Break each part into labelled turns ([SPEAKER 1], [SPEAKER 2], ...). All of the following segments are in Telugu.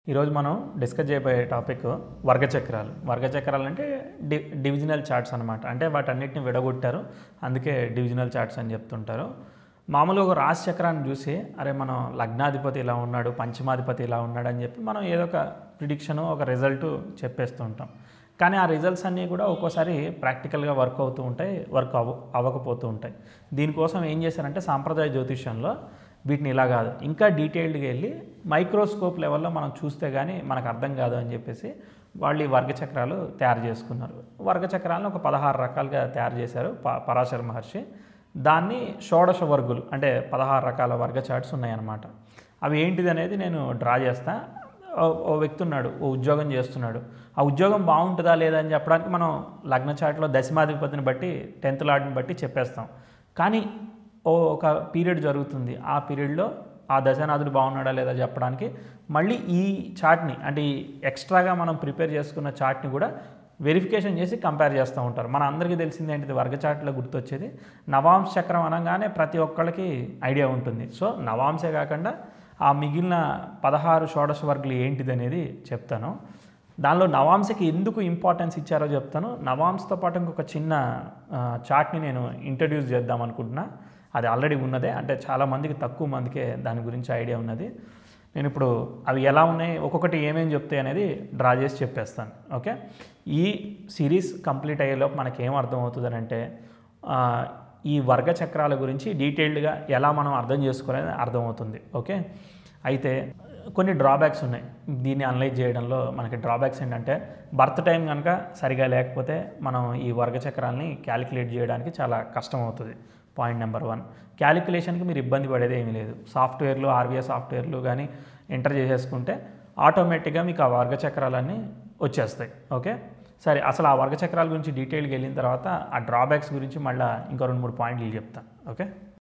[SPEAKER 1] ఈరోజు మనం డిస్కస్ చేయబోయే టాపిక్ వర్గచక్రాలు వర్గచక్రాలు అంటే డి డివిజనల్ చార్ట్స్ అనమాట అంటే వాటన్నిటిని విడగొట్టారు అందుకే డివిజనల్ చార్ట్స్ అని చెప్తుంటారు మామూలుగా ఒక రాశి చక్రాన్ని చూసి అరే మనం లగ్నాధిపతి ఇలా ఉన్నాడు పంచమాధిపతి ఇలా ఉన్నాడు అని చెప్పి మనం ఏదో ఒక ప్రిడిక్షను ఒక రిజల్ట్ చెప్పేస్తూ ఉంటాం కానీ ఆ రిజల్ట్స్ అన్నీ కూడా ఒక్కోసారి ప్రాక్టికల్గా వర్క్ అవుతూ ఉంటాయి వర్క్ అవ అవ్వకపోతూ ఉంటాయి దీనికోసం ఏం చేశారంటే సాంప్రదాయ జ్యోతిష్యంలో వీటిని ఇలా కాదు ఇంకా డీటెయిల్డ్గా వెళ్ళి మైక్రోస్కోప్ లెవెల్లో మనం చూస్తే కానీ మనకు అర్థం కాదు అని చెప్పేసి వాళ్ళు ఈ వర్గచక్రాలు తయారు చేసుకున్నారు వర్గచక్రాలను ఒక పదహారు రకాలుగా తయారు చేశారు ప పరాశర మహర్షి దాన్ని షోడశ వర్గులు అంటే పదహారు రకాల వర్గ చార్ట్స్ ఉన్నాయన్నమాట అవి ఏంటిది అనేది నేను డ్రా చేస్తా ఓ- ఓ వ్యక్తి ఉన్నాడు ఓ ఉద్యోగం చేస్తున్నాడు ఆ ఉద్యోగం బాగుంటుందా లేదా అని చెప్పడానికి మనం లగ్న చాట్లో దశమాధిపతిని బట్టి టెన్త్ లాడ్ని బట్టి చెప్పేస్తాం కానీ ఓ ఒక పీరియడ్ జరుగుతుంది ఆ పీరియడ్లో ఆ దశనాథుడు బాగున్నాడా లేదా చెప్పడానికి మళ్ళీ ఈ చార్ట్ని అంటే ఈ ఎక్స్ట్రాగా మనం ప్రిపేర్ చేసుకున్న చార్ట్ని కూడా వెరిఫికేషన్ చేసి కంపేర్ చేస్తూ ఉంటారు మన అందరికీ తెలిసింది ఏంటిది వర్గ చార్ట్లో గుర్తొచ్చేది నవాంశ చక్రం అనగానే ప్రతి ఒక్కళ్ళకి ఐడియా ఉంటుంది సో నవాంశే కాకుండా ఆ మిగిలిన పదహారు షోడశ వర్గులు ఏంటిది అనేది చెప్తాను దానిలో నవాంశకి ఎందుకు ఇంపార్టెన్స్ ఇచ్చారో చెప్తాను నవాంశతో పాటు ఇంకొక చిన్న ఆ, చార్ట్ని నేను ఇంట్రడ్యూస్ చేద్దాం అనుకుంటున్నా అది ఆల్రెడీ ఉన్నదే అంటే చాలామందికి తక్కువ మందికే దాని గురించి ఐడియా ఉన్నది నేను ఇప్పుడు అవి ఎలా ఉన్నాయి ఒక్కొక్కటి ఏమేమి చెప్తాయి అనేది డ్రా చేసి చెప్పేస్తాను ఓకే ఈ సిరీస్ కంప్లీట్ అయ్యేలోపు మనకి ఏం అర్థం అవుతుంది అంటే ఆ, ఈ వర్గ చక్రాల గురించి డీటెయిల్డ్గా ఎలా మనం అర్థం చేసుకోవాలని అర్థమవుతుంది ఓకే అయితే కొన్ని డ్రాబ్యాక్స్ ఉన్నాయి దీన్ని అనలైజ్ చేయడంలో మనకి డ్రాబ్యాక్స్ ఏంటంటే బర్త్ టైం కనుక సరిగా లేకపోతే మనం ఈ వర్గ చక్రాలని క్యాలిక్యులేట్ చేయడానికి చాలా కష్టం అవుతుంది పాయింట్ నెంబర్ వన్ క్యాలిక్యులేషన్కి మీరు ఇబ్బంది పడేది ఏమీ లేదు సాఫ్ట్వేర్లు ఆర్బీఐ సాఫ్ట్వేర్లు కానీ ఎంటర్ చేసేసుకుంటే ఆటోమేటిక్గా మీకు ఆ వర్గ చక్రాలన్నీ వచ్చేస్తాయి ఓకే సరే అసలు ఆ వర్గ చక్రాల గురించి డీటెయిల్గా వెళ్ళిన తర్వాత ఆ డ్రాబ్యాక్స్ గురించి మళ్ళీ ఇంకో రెండు మూడు పాయింట్లు చెప్తాను ఓకే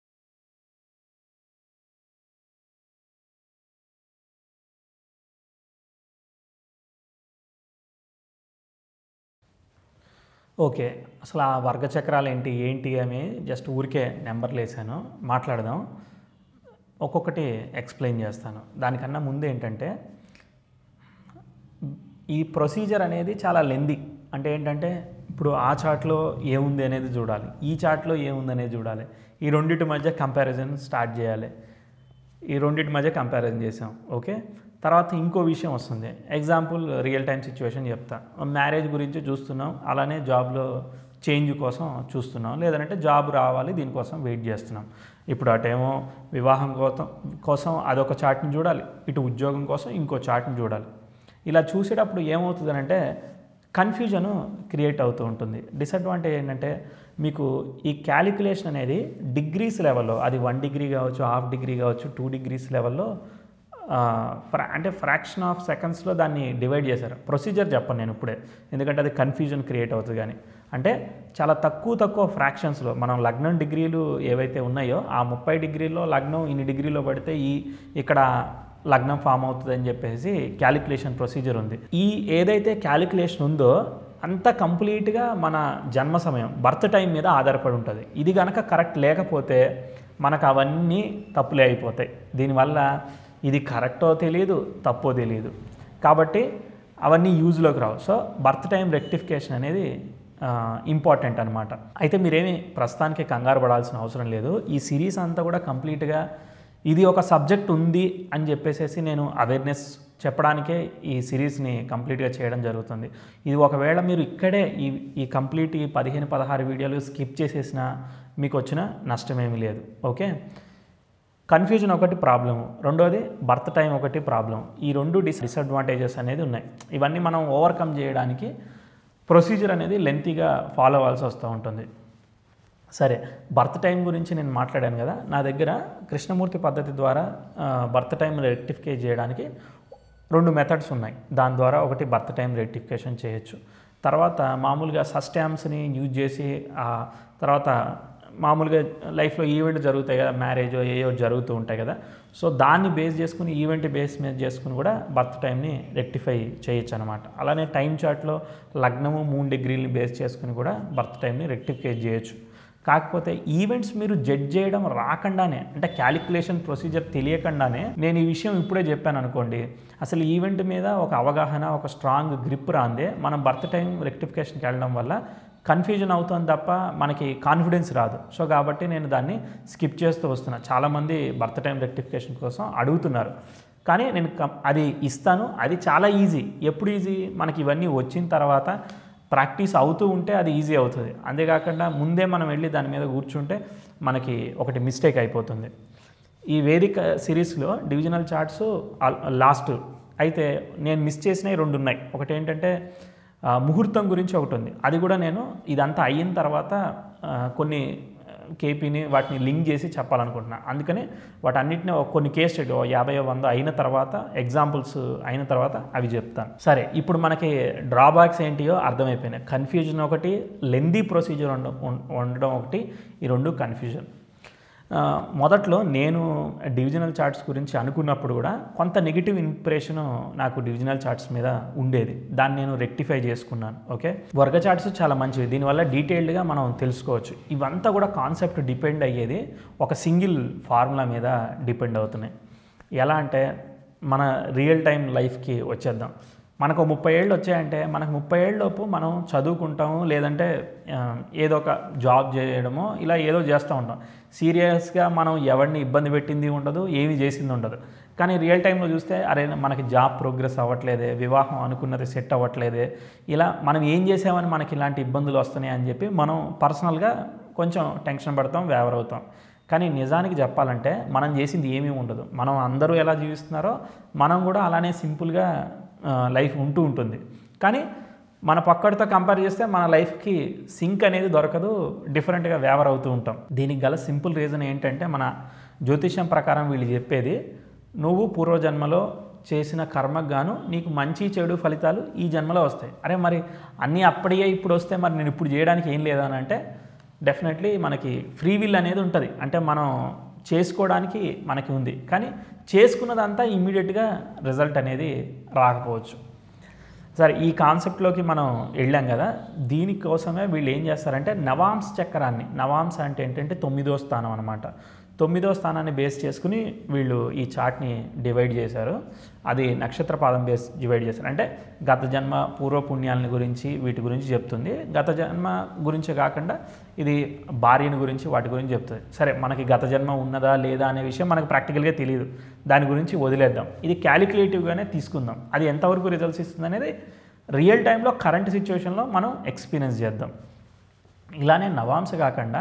[SPEAKER 1] ఓకే అసలు ఆ వర్గ చక్రాలు ఏంటి ఏంటి అని జస్ట్ ఊరికే నెంబర్లు వేసాను మాట్లాడదాం ఒక్కొక్కటి ఎక్స్ప్లెయిన్ చేస్తాను దానికన్నా ముందు ఏంటంటే ఈ ప్రొసీజర్ అనేది చాలా లెంది అంటే ఏంటంటే ఇప్పుడు ఆ చార్ట్లో ఏముంది అనేది చూడాలి ఈ చార్ట్లో ఏముంది అనేది చూడాలి ఈ రెండింటి మధ్య కంపారిజన్ స్టార్ట్ చేయాలి ఈ రెండింటి మధ్య కంపారిజన్ చేసాం ఓకే తర్వాత ఇంకో విషయం వస్తుంది ఎగ్జాంపుల్ రియల్ టైం సిచ్యువేషన్ చెప్తా మ్యారేజ్ గురించి చూస్తున్నాం అలానే జాబ్లో చేంజ్ కోసం చూస్తున్నాం లేదంటే జాబ్ రావాలి దీనికోసం వెయిట్ చేస్తున్నాం ఇప్పుడు అటేమో వివాహం కోసం కోసం అదొక చార్ట్ని చూడాలి ఇటు ఉద్యోగం కోసం ఇంకో చార్ట్ని చూడాలి ఇలా చూసేటప్పుడు ఏమవుతుందనంటే కన్ఫ్యూజన్ క్రియేట్ అవుతూ ఉంటుంది డిసడ్వాంటేజ్ ఏంటంటే మీకు ఈ క్యాలిక్యులేషన్ అనేది డిగ్రీస్ లెవెల్లో అది వన్ డిగ్రీ కావచ్చు హాఫ్ డిగ్రీ కావచ్చు టూ డిగ్రీస్ లెవెల్లో ఆ, ఫ్రా అంటే ఫ్రాక్షన్ ఆఫ్ సెకండ్స్లో దాన్ని డివైడ్ చేశారు ప్రొసీజర్ చెప్పను నేను ఇప్పుడే ఎందుకంటే అది కన్ఫ్యూజన్ క్రియేట్ అవుతుంది కానీ అంటే చాలా తక్కువ తక్కువ ఫ్రాక్షన్స్లో మనం లగ్నం డిగ్రీలు ఏవైతే ఉన్నాయో ఆ ముప్పై డిగ్రీలో లగ్నం ఇన్ని డిగ్రీలో పడితే ఈ ఇక్కడ లగ్నం ఫామ్ అవుతుంది అని చెప్పేసి క్యాలిక్యులేషన్ ప్రొసీజర్ ఉంది ఈ ఏదైతే క్యాలిక్యులేషన్ ఉందో అంత కంప్లీట్గా మన జన్మ సమయం బర్త్ టైం మీద ఆధారపడి ఉంటుంది ఇది కనుక కరెక్ట్ లేకపోతే మనకు అవన్నీ తప్పులే అయిపోతాయి దీనివల్ల ఇది కరెక్టో తెలియదు తప్పో తెలియదు కాబట్టి అవన్నీ యూజ్లోకి రావు సో బర్త్ టైం రెక్టిఫికేషన్ అనేది ఇంపార్టెంట్ అనమాట అయితే మీరేమి ప్రస్తుతానికి కంగారు పడాల్సిన అవసరం లేదు ఈ సిరీస్ అంతా కూడా కంప్లీట్గా ఇది ఒక సబ్జెక్ట్ ఉంది అని చెప్పేసి నేను అవేర్నెస్ చెప్పడానికే ఈ సిరీస్ని కంప్లీట్గా చేయడం జరుగుతుంది ఇది ఒకవేళ మీరు ఇక్కడే ఈ ఈ కంప్లీట్ ఈ పదిహేను పదహారు వీడియోలు స్కిప్ చేసేసినా మీకు వచ్చిన నష్టమేమీ లేదు ఓకే కన్ఫ్యూజన్ ఒకటి ప్రాబ్లము రెండోది బర్త్ టైం ఒకటి ప్రాబ్లం ఈ రెండు డిస్ డిసడ్వాంటేజెస్ అనేది ఉన్నాయి ఇవన్నీ మనం ఓవర్కమ్ చేయడానికి ప్రొసీజర్ అనేది లెంతీగా ఫాలో అవ్వాల్సి వస్తూ ఉంటుంది సరే బర్త్ టైం గురించి నేను మాట్లాడాను కదా నా దగ్గర కృష్ణమూర్తి పద్ధతి ద్వారా బర్త్ టైం రెక్టిఫికే చేయడానికి రెండు మెథడ్స్ ఉన్నాయి దాని ద్వారా ఒకటి బర్త్ టైం రెక్టిఫికేషన్ చేయొచ్చు తర్వాత మామూలుగా సస్టామ్స్ని యూజ్ చేసి ఆ తర్వాత మామూలుగా లైఫ్లో ఈవెంట్ జరుగుతాయి కదా మ్యారేజ్ ఏయో జరుగుతూ ఉంటాయి కదా సో దాన్ని బేస్ చేసుకుని ఈవెంట్ బేస్ మీద చేసుకుని కూడా బర్త్ టైంని రెక్టిఫై చేయొచ్చు అనమాట అలానే టైం చార్ట్లో లగ్నము మూడు డిగ్రీలని బేస్ చేసుకుని కూడా బర్త్ టైంని రెక్టిఫై చేయొచ్చు కాకపోతే ఈవెంట్స్ మీరు జడ్జ్ చేయడం రాకుండానే అంటే క్యాలిక్యులేషన్ ప్రొసీజర్ తెలియకుండానే నేను ఈ విషయం ఇప్పుడే చెప్పాను అనుకోండి అసలు ఈవెంట్ మీద ఒక అవగాహన ఒక స్ట్రాంగ్ గ్రిప్ రాందే మనం బర్త్ టైం రెక్టిఫికేషన్కి వెళ్ళడం వల్ల కన్ఫ్యూజన్ అవుతుంది తప్ప మనకి కాన్ఫిడెన్స్ రాదు సో కాబట్టి నేను దాన్ని స్కిప్ చేస్తూ వస్తున్నా చాలామంది బర్త్ టైం రెక్టిఫికేషన్ కోసం అడుగుతున్నారు కానీ నేను కం- అది ఇస్తాను అది చాలా ఈజీ ఎప్పుడు ఈజీ మనకి ఇవన్నీ వచ్చిన తర్వాత ప్రాక్టీస్ అవుతూ ఉంటే అది ఈజీ అవుతుంది అంతేకాకుండా ముందే మనం వెళ్ళి దాని మీద కూర్చుంటే మనకి ఒకటి మిస్టేక్ అయిపోతుంది ఈ వేదిక సిరీస్లో డివిజనల్ చార్ట్స్ లాస్ట్ అయితే నేను మిస్ చేసినవి రెండు ఉన్నాయి ఒకటి ఏంటంటే ఆ, ముహూర్తం గురించి ఒకటి ఉంది అది కూడా నేను ఇదంతా అయిన తర్వాత ఆ, కొన్ని కేపీని వాటిని లింక్ చేసి చెప్పాలనుకుంటున్నాను అందుకని వాటన్నిటిని ఒక కొన్ని కేస్ స్టడీ ఓ యాభై వంద అయిన తర్వాత ఎగ్జాంపుల్స్ అయిన తర్వాత అవి చెప్తాను సరే ఇప్పుడు మనకి డ్రాబ్యాక్స్ ఏంటియో అర్థమైపోయినాయి కన్ఫ్యూజన్ ఒకటి లెందీ ప్రొసీజర్ ఉండ ఉం- ఉండడం ఒకటి ఈ రెండు కన్ఫ్యూజన్ ఆ, మొదట్లో నేను డివిజనల్ చార్ట్స్ గురించి అనుకున్నప్పుడు కూడా కొంత నెగిటివ్ ఇంప్రెషన్ నాకు డివిజనల్ చార్ట్స్ మీద ఉండేది దాన్ని నేను రెక్టిఫై చేసుకున్నాను ఓకే వర్గ చార్ట్స్ చాలా మంచివి దీనివల్ల డీటెయిల్డ్గా మనం తెలుసుకోవచ్చు ఇవంతా కూడా కాన్సెప్ట్ డిపెండ్ అయ్యేది ఒక సింగిల్ ఫార్ములా మీద డిపెండ్ అవుతున్నాయి ఎలా అంటే మన రియల్ టైం లైఫ్కి వచ్చేద్దాం మనకు ముప్పై ఏళ్ళు వచ్చాయంటే మనకు ముప్పై ఏళ్ళలోపు మనం చదువుకుంటాము లేదంటే ఆ, ఏదో ఒక జాబ్ చేయడమో ఇలా ఏదో చేస్తూ ఉంటాం సీరియస్గా మనం ఎవరిని ఇబ్బంది పెట్టింది ఉండదు ఏమి చేసింది ఉండదు కానీ రియల్ టైంలో చూస్తే అరే మనకి జాబ్ ప్రోగ్రెస్ అవ్వట్లేదే వివాహం అనుకున్నది సెట్ అవ్వట్లేదే ఇలా మనం ఏం చేసామని మనకి ఇలాంటి ఇబ్బందులు వస్తున్నాయి అని చెప్పి మనం పర్సనల్గా కొంచెం టెన్షన్ పడతాం వేవరవుతాం కానీ నిజానికి చెప్పాలంటే మనం చేసింది ఏమీ ఉండదు మనం అందరూ ఎలా జీవిస్తున్నారో మనం కూడా అలానే సింపుల్గా లైఫ్ ఉంటూ ఉంటుంది కానీ మన పక్కడితో కంపేర్ చేస్తే మన లైఫ్కి సింక్ అనేది దొరకదు డిఫరెంట్గా వేవర్ అవుతూ ఉంటాం దీనికి గల సింపుల్ రీజన్ ఏంటంటే మన జ్యోతిష్యం ప్రకారం వీళ్ళు చెప్పేది నువ్వు పూర్వజన్మలో చేసిన కర్మకు గాను నీకు మంచి చెడు ఫలితాలు ఈ జన్మలో వస్తాయి అరే మరి అన్నీ అప్పటికే ఇప్పుడు వస్తే మరి నేను ఇప్పుడు చేయడానికి ఏం లేదా అని అంటే డెఫినెట్లీ మనకి ఫ్రీ విల్ అనేది ఉంటుంది అంటే మనం చేసుకోవడానికి మనకి ఉంది కానీ చేసుకున్నదంతా ఇమ్మీడియట్గా రిజల్ట్ అనేది రాకపోవచ్చు సరే ఈ కాన్సెప్ట్లోకి మనం వెళ్ళాం కదా దీనికోసమే వీళ్ళు ఏం చేస్తారంటే నవాంశ చక్రాన్ని నవాంశ అంటే ఏంటంటే తొమ్మిదో స్థానం అనమాట తొమ్మిదో స్థానాన్ని బేస్ చేసుకుని వీళ్ళు ఈ చార్ట్ని డివైడ్ చేశారు అది నక్షత్ర పాదం బేస్ డివైడ్ చేశారు అంటే గత జన్మ పూర్వపుణ్యాలని గురించి వీటి గురించి చెప్తుంది గత జన్మ గురించి కాకుండా ఇది భార్యని గురించి వాటి గురించి చెప్తుంది సరే మనకి గత జన్మ ఉన్నదా లేదా అనే విషయం మనకు ప్రాక్టికల్గా తెలియదు దాని గురించి వదిలేద్దాం ఇది క్యాలిక్యులేటివ్గానే తీసుకుందాం అది ఎంతవరకు రిజల్ట్స్ ఇస్తుంది అనేది రియల్ టైంలో కరెంట్ సిచ్యువేషన్లో మనం ఎక్స్పీరియన్స్ చేద్దాం ఇలానే నవాంశ కాకుండా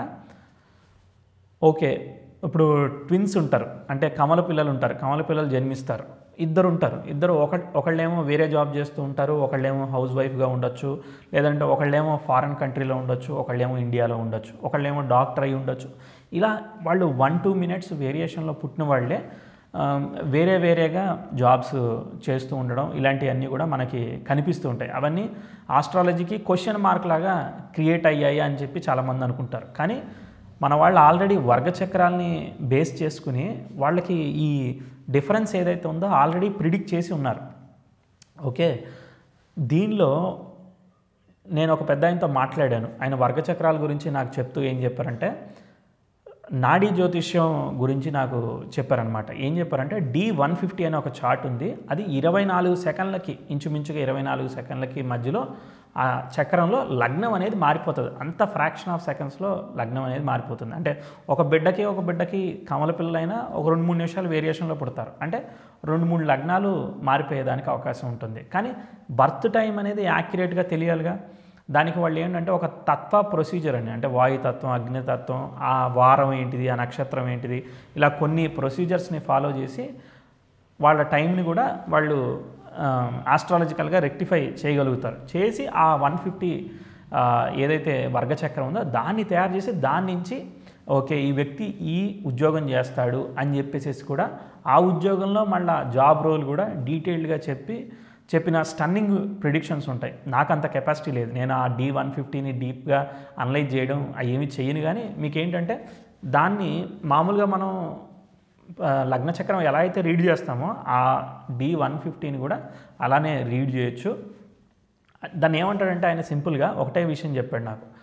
[SPEAKER 1] ఓకే ఇప్పుడు ట్విన్స్ ఉంటారు అంటే కమల పిల్లలు ఉంటారు కమల పిల్లలు జన్మిస్తారు ఇద్దరు ఉంటారు ఇద్దరు ఒక ఒకళ్ళేమో వేరే జాబ్ చేస్తూ ఉంటారు ఒకళ్ళేమో హౌస్ వైఫ్గా ఉండొచ్చు లేదంటే ఒకళ్ళేమో ఫారెన్ కంట్రీలో ఉండొచ్చు ఒకళ్ళేమో ఇండియాలో ఉండొచ్చు ఒకళ్ళేమో డాక్టర్ అయి ఉండొచ్చు ఇలా వాళ్ళు వన్ టూ మినిట్స్ వేరియేషన్లో పుట్టిన వాళ్ళే ఆ, వేరే వేరేగా జాబ్స్ చేస్తూ ఉండడం ఇలాంటివన్నీ కూడా మనకి కనిపిస్తూ ఉంటాయి అవన్నీ ఆస్ట్రాలజీకి క్వశ్చన్ మార్క్ లాగా క్రియేట్ అయ్యాయి అని చెప్పి చాలామంది అనుకుంటారు కానీ మన వాళ్ళు ఆల్రెడీ వర్గ చక్రాల్ని బేస్ చేసుకుని వాళ్ళకి ఈ డిఫరెన్స్ ఏదైతే ఉందో ఆల్రెడీ ప్రిడిక్ట్ చేసి ఉన్నారు ఓకే దీనిలో నేను ఒక పెద్ద ఆయనతో మాట్లాడాను ఆయన వర్గ చక్రాల గురించి నాకు చెప్తూ ఏం చెప్పారంటే నాడీ జ్యోతిష్యం గురించి నాకు చెప్పారనమాట ఏం చెప్పారంటే డి వన్ ఫిఫ్టీ అనే ఒక చార్ట్ ఉంది అది ఇరవై నాలుగు సెకండ్లకి ఇంచుమించుగా ఇరవై నాలుగు సెకండ్లకి మధ్యలో ఆ చక్రంలో లగ్నం అనేది మారిపోతుంది అంత ఫ్రాక్షన్ ఆఫ్ సెకండ్స్లో లగ్నం అనేది మారిపోతుంది అంటే ఒక బిడ్డకి ఒక బిడ్డకి కమల పిల్లలైనా ఒక రెండు మూడు నిమిషాలు వేరియేషన్లో పుడతారు అంటే రెండు మూడు లగ్నాలు మారిపోయేదానికి అవకాశం ఉంటుంది కానీ బర్త్ టైం అనేది యాక్యురేట్గా తెలియాలిగా దానికి వాళ్ళు ఏంటంటే ఒక తత్వ ప్రొసీజర్ అని అంటే వాయుతత్వం అగ్నితత్వం ఆ వారం ఏంటిది ఆ నక్షత్రం ఏంటిది ఇలా కొన్ని ప్రొసీజర్స్ని ఫాలో చేసి వాళ్ళ టైంని కూడా వాళ్ళు ఆస్ట్రాలజికల్గా రెక్టిఫై చేయగలుగుతారు చేసి ఆ వన్ ఫిఫ్టీ ఏదైతే వర్గచక్రం ఉందో దాన్ని తయారు చేసి దాని నుంచి ఓకే ఈ వ్యక్తి ఈ ఉద్యోగం చేస్తాడు అని చెప్పేసి కూడా ఆ ఉద్యోగంలో మళ్ళీ జాబ్ రోల్ కూడా డీటెయిల్డ్గా చెప్పి చెప్పిన స్టన్నింగ్ ప్రిడిక్షన్స్ ఉంటాయి నాకు అంత కెపాసిటీ లేదు నేను ఆ డి వన్ ఫిఫ్టీని డీప్గా అనలైజ్ చేయడం అవి ఏమి చేయను కానీ మీకు ఏంటంటే దాన్ని మామూలుగా మనం ఆ, లగ్న చక్రం ఎలా అయితే రీడ్ చేస్తామో ఆ డి వన్ ఫిఫ్టీని కూడా అలానే రీడ్ చేయొచ్చు దాన్ని ఏమంటాడంటే ఆయన సింపుల్గా ఒకటే విషయం చెప్పాడు నాకు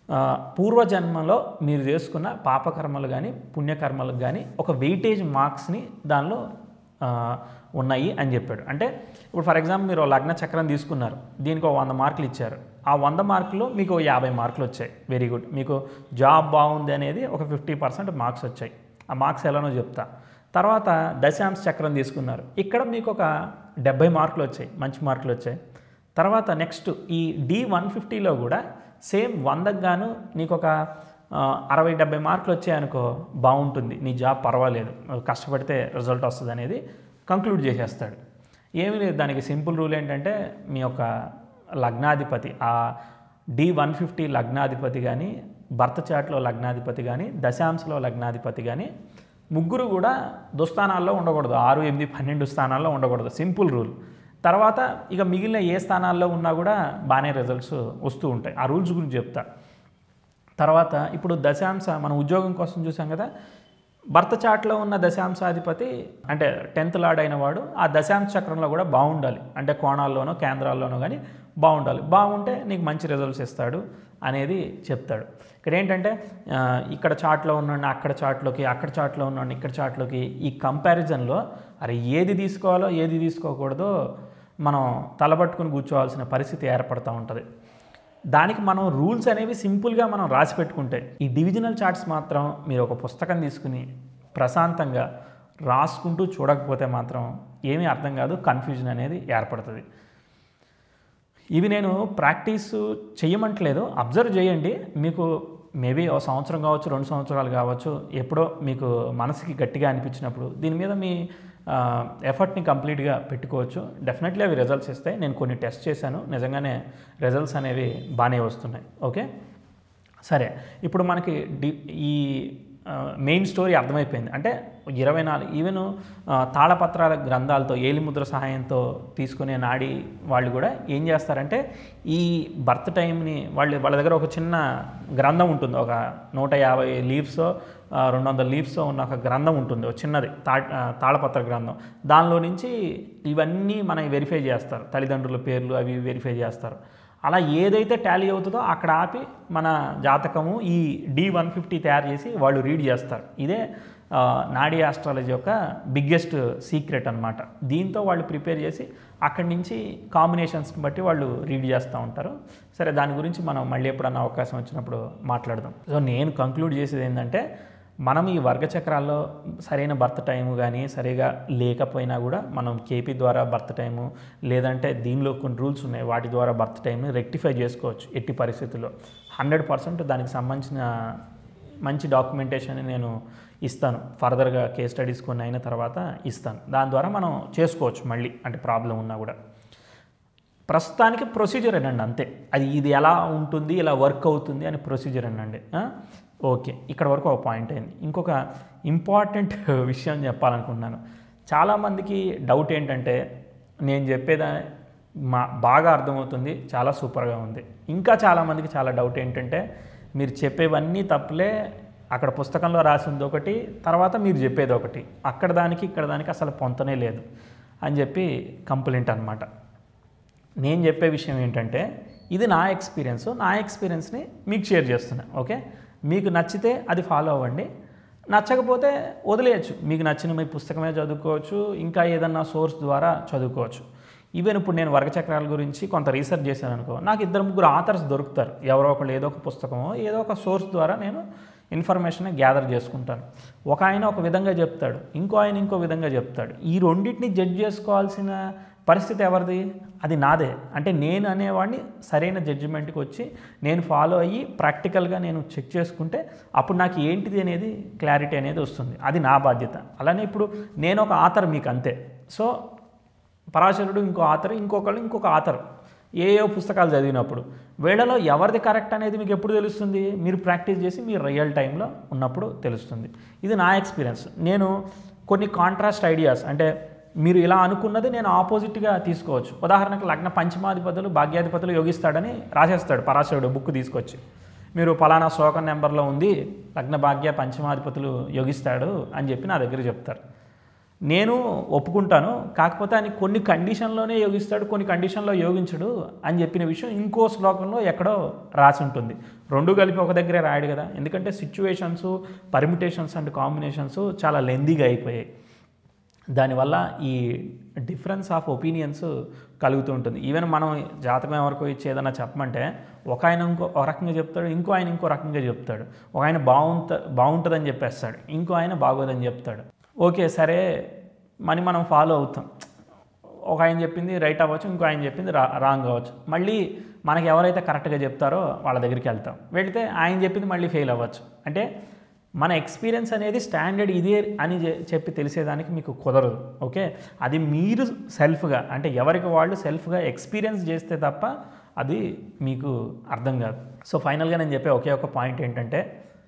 [SPEAKER 1] ఆ, పూర్వజన్మలో మీరు చేసుకున్న పాపకర్మలు కానీ పుణ్యకర్మలకు కానీ ఒక వెయిటేజ్ మార్క్స్ని దానిలో ఆ, ఉన్నాయి అని చెప్పాడు అంటే ఇప్పుడు ఫర్ ఎగ్జాంపుల్ మీరు ఓ లగ్న చక్రం తీసుకున్నారు దీనికి ఒక వంద మార్కులు ఇచ్చారు ఆ వంద మార్కులు మీకు ఓ యాభై మార్కులు వచ్చాయి వెరీ గుడ్ మీకు జాబ్ బాగుంది అనేది ఒక ఫిఫ్టీ పర్సెంట్ మార్క్స్ వచ్చాయి ఆ మార్క్స్ ఎలానో చెప్తా తర్వాత దశాంశ చక్రం తీసుకున్నారు ఇక్కడ మీకు ఒక డెబ్బై మార్కులు వచ్చాయి మంచి మార్కులు వచ్చాయి తర్వాత నెక్స్ట్ ఈ డి వన్ ఫిఫ్టీలో కూడా సేమ్ వందకు గాను నీకు ఒక ఆ, అరవై డెబ్బై మార్కులు వచ్చాయనుకో బాగుంటుంది నీ జాబ్ పర్వాలేదు కష్టపడితే రిజల్ట్ వస్తుంది అనేది కంక్లూడ్ చేసేస్తాడు ఏమీ లేదు దానికి సింపుల్ రూల్ ఏంటంటే మీ యొక్క లగ్నాధిపతి ఆ డి వన్ ఫిఫ్టీ లగ్నాధిపతి కానీ భర్త చాట్లో లగ్నాధిపతి కానీ దశాంశలో లగ్నాధిపతి కానీ ముగ్గురు కూడా దుస్థానాల్లో ఉండకూడదు ఆరు ఎనిమిది పన్నెండు స్థానాల్లో ఉండకూడదు సింపుల్ రూల్ తర్వాత ఇక మిగిలిన ఏ స్థానాల్లో ఉన్నా కూడా బాగానే రిజల్ట్స్ వస్తూ ఉంటాయి ఆ రూల్స్ గురించి చెప్తా తర్వాత ఇప్పుడు దశాంశ మనం ఉద్యోగం కోసం చూసాం కదా భర్త చాట్లో ఉన్న దశాంశాధిపతి అంటే టెన్త్ లార్డ్ అయిన వాడు ఆ దశాంశ చక్రంలో కూడా బాగుండాలి అంటే కోణాల్లోనో కేంద్రాల్లోనో కానీ బాగుండాలి బాగుంటే నీకు మంచి రిజల్ట్స్ ఇస్తాడు అనేది చెప్తాడు ఇక్కడ ఏంటంటే ఆ, ఇక్కడ చాట్లో ఉన్నాడు అక్కడ చాట్లోకి అక్కడ చాట్లో ఉన్నాడు ఇక్కడ చాట్లోకి ఈ కంపారిజన్లో అరే ఏది తీసుకోవాలో ఏది తీసుకోకూడదో మనం తలబట్టుకుని కూర్చోవాల్సిన పరిస్థితి ఏర్పడుతూ ఉంటుంది దానికి మనం రూల్స్ అనేవి సింపుల్గా మనం రాసి పెట్టుకుంటే ఈ డివిజనల్ చార్ట్స్ మాత్రం మీరు ఒక పుస్తకం తీసుకుని ప్రశాంతంగా రాసుకుంటూ చూడకపోతే మాత్రం ఏమీ అర్థం కాదు కన్ఫ్యూజన్ అనేది ఏర్పడుతుంది ఇవి నేను ప్రాక్టీస్ చేయమంటలేదు అబ్జర్వ్ చేయండి మీకు మేబీ ఒక సంవత్సరం కావచ్చు రెండు సంవత్సరాలు కావచ్చు ఎప్పుడో మీకు మనసుకి గట్టిగా అనిపించినప్పుడు దీని మీద మీ ఎఫర్ట్ని కంప్లీట్గా పెట్టుకోవచ్చు డెఫినెట్లీ అవి రిజల్ట్స్ ఇస్తాయి నేను కొన్ని టెస్ట్ చేశాను నిజంగానే రిజల్ట్స్ అనేవి బాగానే వస్తున్నాయి ఓకే సరే ఇప్పుడు మనకి డి ఈ మెయిన్ స్టోరీ అర్థమైపోయింది అంటే ఇరవై నాలుగు ఈవెన్ తాళపత్రాల గ్రంథాలతో ఏలిముద్ర సహాయంతో తీసుకునే నాడి వాళ్ళు కూడా ఏం చేస్తారంటే ఈ బర్త్ టైంని వాళ్ళు వాళ్ళ దగ్గర ఒక చిన్న గ్రంథం ఉంటుంది ఒక నూట యాభై లీవ్స్ రెండు వందల లీవ్స్ ఉన్న ఒక గ్రంథం ఉంటుంది ఒక చిన్నది తా ఆ, తాళపత్ర గ్రంథం దానిలో నుంచి ఇవన్నీ మనం వెరిఫై చేస్తారు తల్లిదండ్రుల పేర్లు అవి వెరిఫై చేస్తారు అలా ఏదైతే టాలీ అవుతుందో అక్కడ ఆపి మన జాతకము ఈ డి వన్ ఫిఫ్టీ తయారు చేసి వాళ్ళు రీడ్ చేస్తారు ఇదే ఆ, నాడీ ఆస్ట్రాలజీ యొక్క బిగ్గెస్ట్ సీక్రెట్ అనమాట దీంతో వాళ్ళు ప్రిపేర్ చేసి అక్కడి నుంచి కాంబినేషన్స్ని బట్టి వాళ్ళు రీడ్ చేస్తూ ఉంటారు సరే దాని గురించి మనం మళ్ళీ ఎప్పుడన్నా అవకాశం వచ్చినప్పుడు మాట్లాడదాం సో నేను కంక్లూడ్ చేసేది ఏంటంటే మనం ఈ వర్గ చక్రాల్లో సరైన బర్త్ టైము కానీ సరిగా లేకపోయినా కూడా మనం కేపీ ద్వారా బర్త్ టైము లేదంటే దీనిలో కొన్ని రూల్స్ ఉన్నాయి వాటి ద్వారా బర్త్ టైంని రెక్టిఫై చేసుకోవచ్చు ఎట్టి పరిస్థితుల్లో హండ్రెడ్ పర్సెంట్ దానికి సంబంధించిన మంచి డాక్యుమెంటేషన్ నేను ఇస్తాను ఫర్దర్గా కేస్ స్టడీస్ కొన్ని అయిన తర్వాత ఇస్తాను దాని ద్వారా మనం చేసుకోవచ్చు మళ్ళీ అంటే ప్రాబ్లం ఉన్నా కూడా ప్రస్తుతానికి ప్రొసీజర్ అనండి అంతే అది ఇది ఎలా ఉంటుంది ఇలా వర్క్ అవుతుంది అని ప్రొసీజర్ అనండి ఆ? ఓకే ఇక్కడ వరకు ఒక పాయింట్ అయింది ఇంకొక ఇంపార్టెంట్ విషయం చెప్పాలనుకుంటున్నాను చాలామందికి డౌట్ ఏంటంటే నేను చెప్పేదా మా బాగా అర్థమవుతుంది చాలా సూపర్గా ఉంది ఇంకా చాలామందికి చాలా డౌట్ ఏంటంటే మీరు చెప్పేవన్నీ తప్పులే అక్కడ పుస్తకంలో రాసింది ఒకటి తర్వాత మీరు చెప్పేది ఒకటి అక్కడ దానికి ఇక్కడ దానికి అసలు పొంతనే లేదు అని చెప్పి కంప్లైంట్ అనమాట నేను చెప్పే విషయం ఏంటంటే ఇది నా ఎక్స్పీరియన్స్ నా ఎక్స్పీరియన్స్ని మీకు షేర్ చేస్తున్నా ఓకే మీకు నచ్చితే అది ఫాలో అవ్వండి నచ్చకపోతే వదిలేయచ్చు మీకు నచ్చిన మీ పుస్తకమే చదువుకోవచ్చు ఇంకా ఏదన్నా సోర్స్ ద్వారా చదువుకోవచ్చు ఈవెన్ ఇప్పుడు నేను వర్గచక్రాల గురించి కొంత రీసెర్చ్ చేశాను అనుకో నాకు ఇద్దరు ముగ్గురు ఆథర్స్ దొరుకుతారు ఎవరో ఒకళ్ళు ఏదో ఒక పుస్తకమో ఏదో ఒక సోర్స్ ద్వారా నేను ఇన్ఫర్మేషన్ గ్యాదర్ చేసుకుంటాను ఒక ఆయన ఒక విధంగా చెప్తాడు ఇంకో ఆయన ఇంకో విధంగా చెప్తాడు ఈ రెండింటిని జడ్జ్ చేసుకోవాల్సిన పరిస్థితి ఎవరిది అది నాదే అంటే నేను అనేవాడిని సరైన జడ్జిమెంట్కి వచ్చి నేను ఫాలో అయ్యి ప్రాక్టికల్గా నేను చెక్ చేసుకుంటే అప్పుడు నాకు ఏంటిది అనేది క్లారిటీ అనేది వస్తుంది అది నా బాధ్యత అలానే ఇప్పుడు నేను ఒక ఆథర్ మీకు అంతే సో పరాశరుడు ఇంకో ఆథర్ ఇంకొకళ్ళు ఇంకొక ఆథర్ ఏ ఏ పుస్తకాలు చదివినప్పుడు వీళ్ళలో ఎవరిది కరెక్ట్ అనేది మీకు ఎప్పుడు తెలుస్తుంది మీరు ప్రాక్టీస్ చేసి మీరు రియల్ టైంలో ఉన్నప్పుడు తెలుస్తుంది ఇది నా ఎక్స్పీరియన్స్ నేను కొన్ని కాంట్రాస్ట్ ఐడియాస్ అంటే మీరు ఇలా అనుకున్నది నేను ఆపోజిట్గా తీసుకోవచ్చు ఉదాహరణకు లగ్న పంచమాధిపతులు భాగ్యాధిపతులు యోగిస్తాడని రాసేస్తాడు పరాశరుడు బుక్ తీసుకొచ్చి మీరు పలానా శ్లోకం నెంబర్లో ఉంది లగ్న భాగ్య పంచమాధిపతులు యోగిస్తాడు అని చెప్పి నా దగ్గర చెప్తారు నేను ఒప్పుకుంటాను కాకపోతే ఆయన కొన్ని కండిషన్లోనే యోగిస్తాడు కొన్ని కండిషన్లో యోగించడు అని చెప్పిన విషయం ఇంకో శ్లోకంలో ఎక్కడో రాసి ఉంటుంది రెండు కలిపి ఒక దగ్గరే రాయడు కదా ఎందుకంటే సిచ్యువేషన్స్ పర్మిటేషన్స్ అండ్ కాంబినేషన్స్ చాలా లెందీగా అయిపోయాయి దానివల్ల ఈ డిఫరెన్స్ ఆఫ్ ఒపీనియన్స్ కలుగుతూ ఉంటుంది ఈవెన్ మనం జాతకం ఎవరికో ఇచ్చి ఏదైనా చెప్పమంటే ఒక ఆయన ఇంకో ఒక రకంగా చెప్తాడు ఇంకో ఆయన ఇంకో రకంగా చెప్తాడు ఒక ఆయన బాగుంట బాగుంటుందని చెప్పేస్తాడు ఇంకో ఆయన బాగోదని చెప్తాడు ఓకే సరే మని మనం ఫాలో అవుతాం ఒక ఆయన చెప్పింది రైట్ అవ్వచ్చు ఇంకో ఆయన చెప్పింది రా రాంగ్ అవ్వచ్చు మళ్ళీ మనకి ఎవరైతే కరెక్ట్గా చెప్తారో వాళ్ళ దగ్గరికి వెళ్తాం వెళితే ఆయన చెప్పింది మళ్ళీ ఫెయిల్ అవ్వచ్చు అంటే మన ఎక్స్పీరియన్స్ అనేది స్టాండర్డ్ ఇదే అని చె- చెప్పి తెలిసేదానికి మీకు కుదరదు ఓకే అది మీరు సెల్ఫ్గా అంటే ఎవరికి వాళ్ళు సెల్ఫ్గా ఎక్స్పీరియన్స్ చేస్తే తప్ప అది మీకు అర్థం కాదు సో ఫైనల్గా నేను చెప్పే ఒకే ఒక పాయింట్ ఏంటంటే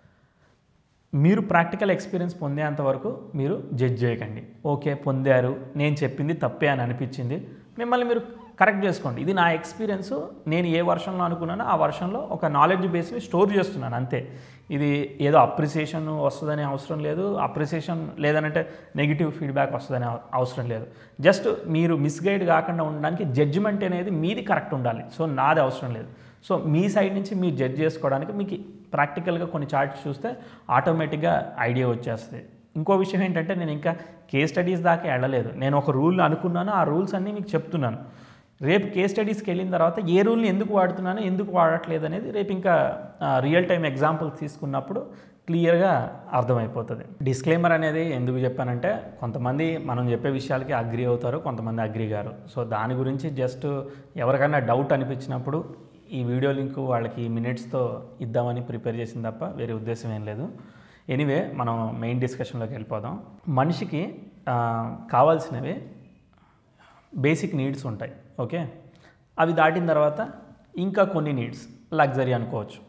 [SPEAKER 1] మీరు ప్రాక్టికల్ ఎక్స్పీరియన్స్ పొందేంత వరకు మీరు జడ్జ్ చేయకండి ఓకే పొందారు నేను చెప్పింది తప్పే అని అనిపించింది మిమ్మల్ని మీరు కరెక్ట్ చేసుకోండి ఇది నా ఎక్స్పీరియన్స్ నేను ఏ వర్షంలో అనుకున్నానో ఆ వర్షంలో ఒక నాలెడ్జ్ బేస్ని స్టోర్ చేస్తున్నాను అంతే ఇది ఏదో అప్రిసియేషన్ వస్తుందనే అవసరం లేదు అప్రిసియేషన్ లేదనంటే నెగిటివ్ ఫీడ్బ్యాక్ వస్తుందనే అవ- అవసరం లేదు జస్ట్ మీరు మిస్గైడ్ కాకుండా ఉండడానికి జడ్జిమెంట్ అనేది మీది కరెక్ట్ ఉండాలి సో నాది అవసరం లేదు సో మీ సైడ్ నుంచి మీరు జడ్జ్ చేసుకోవడానికి మీకు ప్రాక్టికల్గా కొన్ని చార్ట్స్ చూస్తే ఆటోమేటిక్గా ఐడియా వచ్చేస్తుంది ఇంకో విషయం ఏంటంటే నేను ఇంకా కేస్ స్టడీస్ దాకా వెళ్ళలేదు నేను ఒక రూల్ అనుకున్నాను ఆ రూల్స్ అన్నీ మీకు చెప్తున్నాను రేపు కేస్ స్టడీస్కి వెళ్ళిన తర్వాత ఏ రూల్ని ఎందుకు వాడుతున్నాను ఎందుకు వాడట్లేదు అనేది రేపు ఇంకా రియల్ టైం ఎగ్జాంపుల్స్ తీసుకున్నప్పుడు క్లియర్గా అర్థమైపోతుంది డిస్క్లైమర్ అనేది ఎందుకు చెప్పానంటే కొంతమంది మనం చెప్పే విషయాలకి అగ్రి అవుతారు కొంతమంది అగ్రి గారు సో దాని గురించి జస్ట్ ఎవరికైనా డౌట్ అనిపించినప్పుడు ఈ వీడియో లింక్ వాళ్ళకి మినిట్స్తో ఇద్దామని ప్రిపేర్ చేసింది తప్ప వేరే ఉద్దేశం ఏం లేదు ఎనీవే మనం మెయిన్ డిస్కషన్లోకి వెళ్ళిపోదాం మనిషికి ఆ, కావాల్సినవి బేసిక్ నీడ్స్ ఉంటాయి ఓకే అవి దాటిన తర్వాత ఇంకా కొన్ని నీడ్స్ లగ్జరీ అనుకోవచ్చు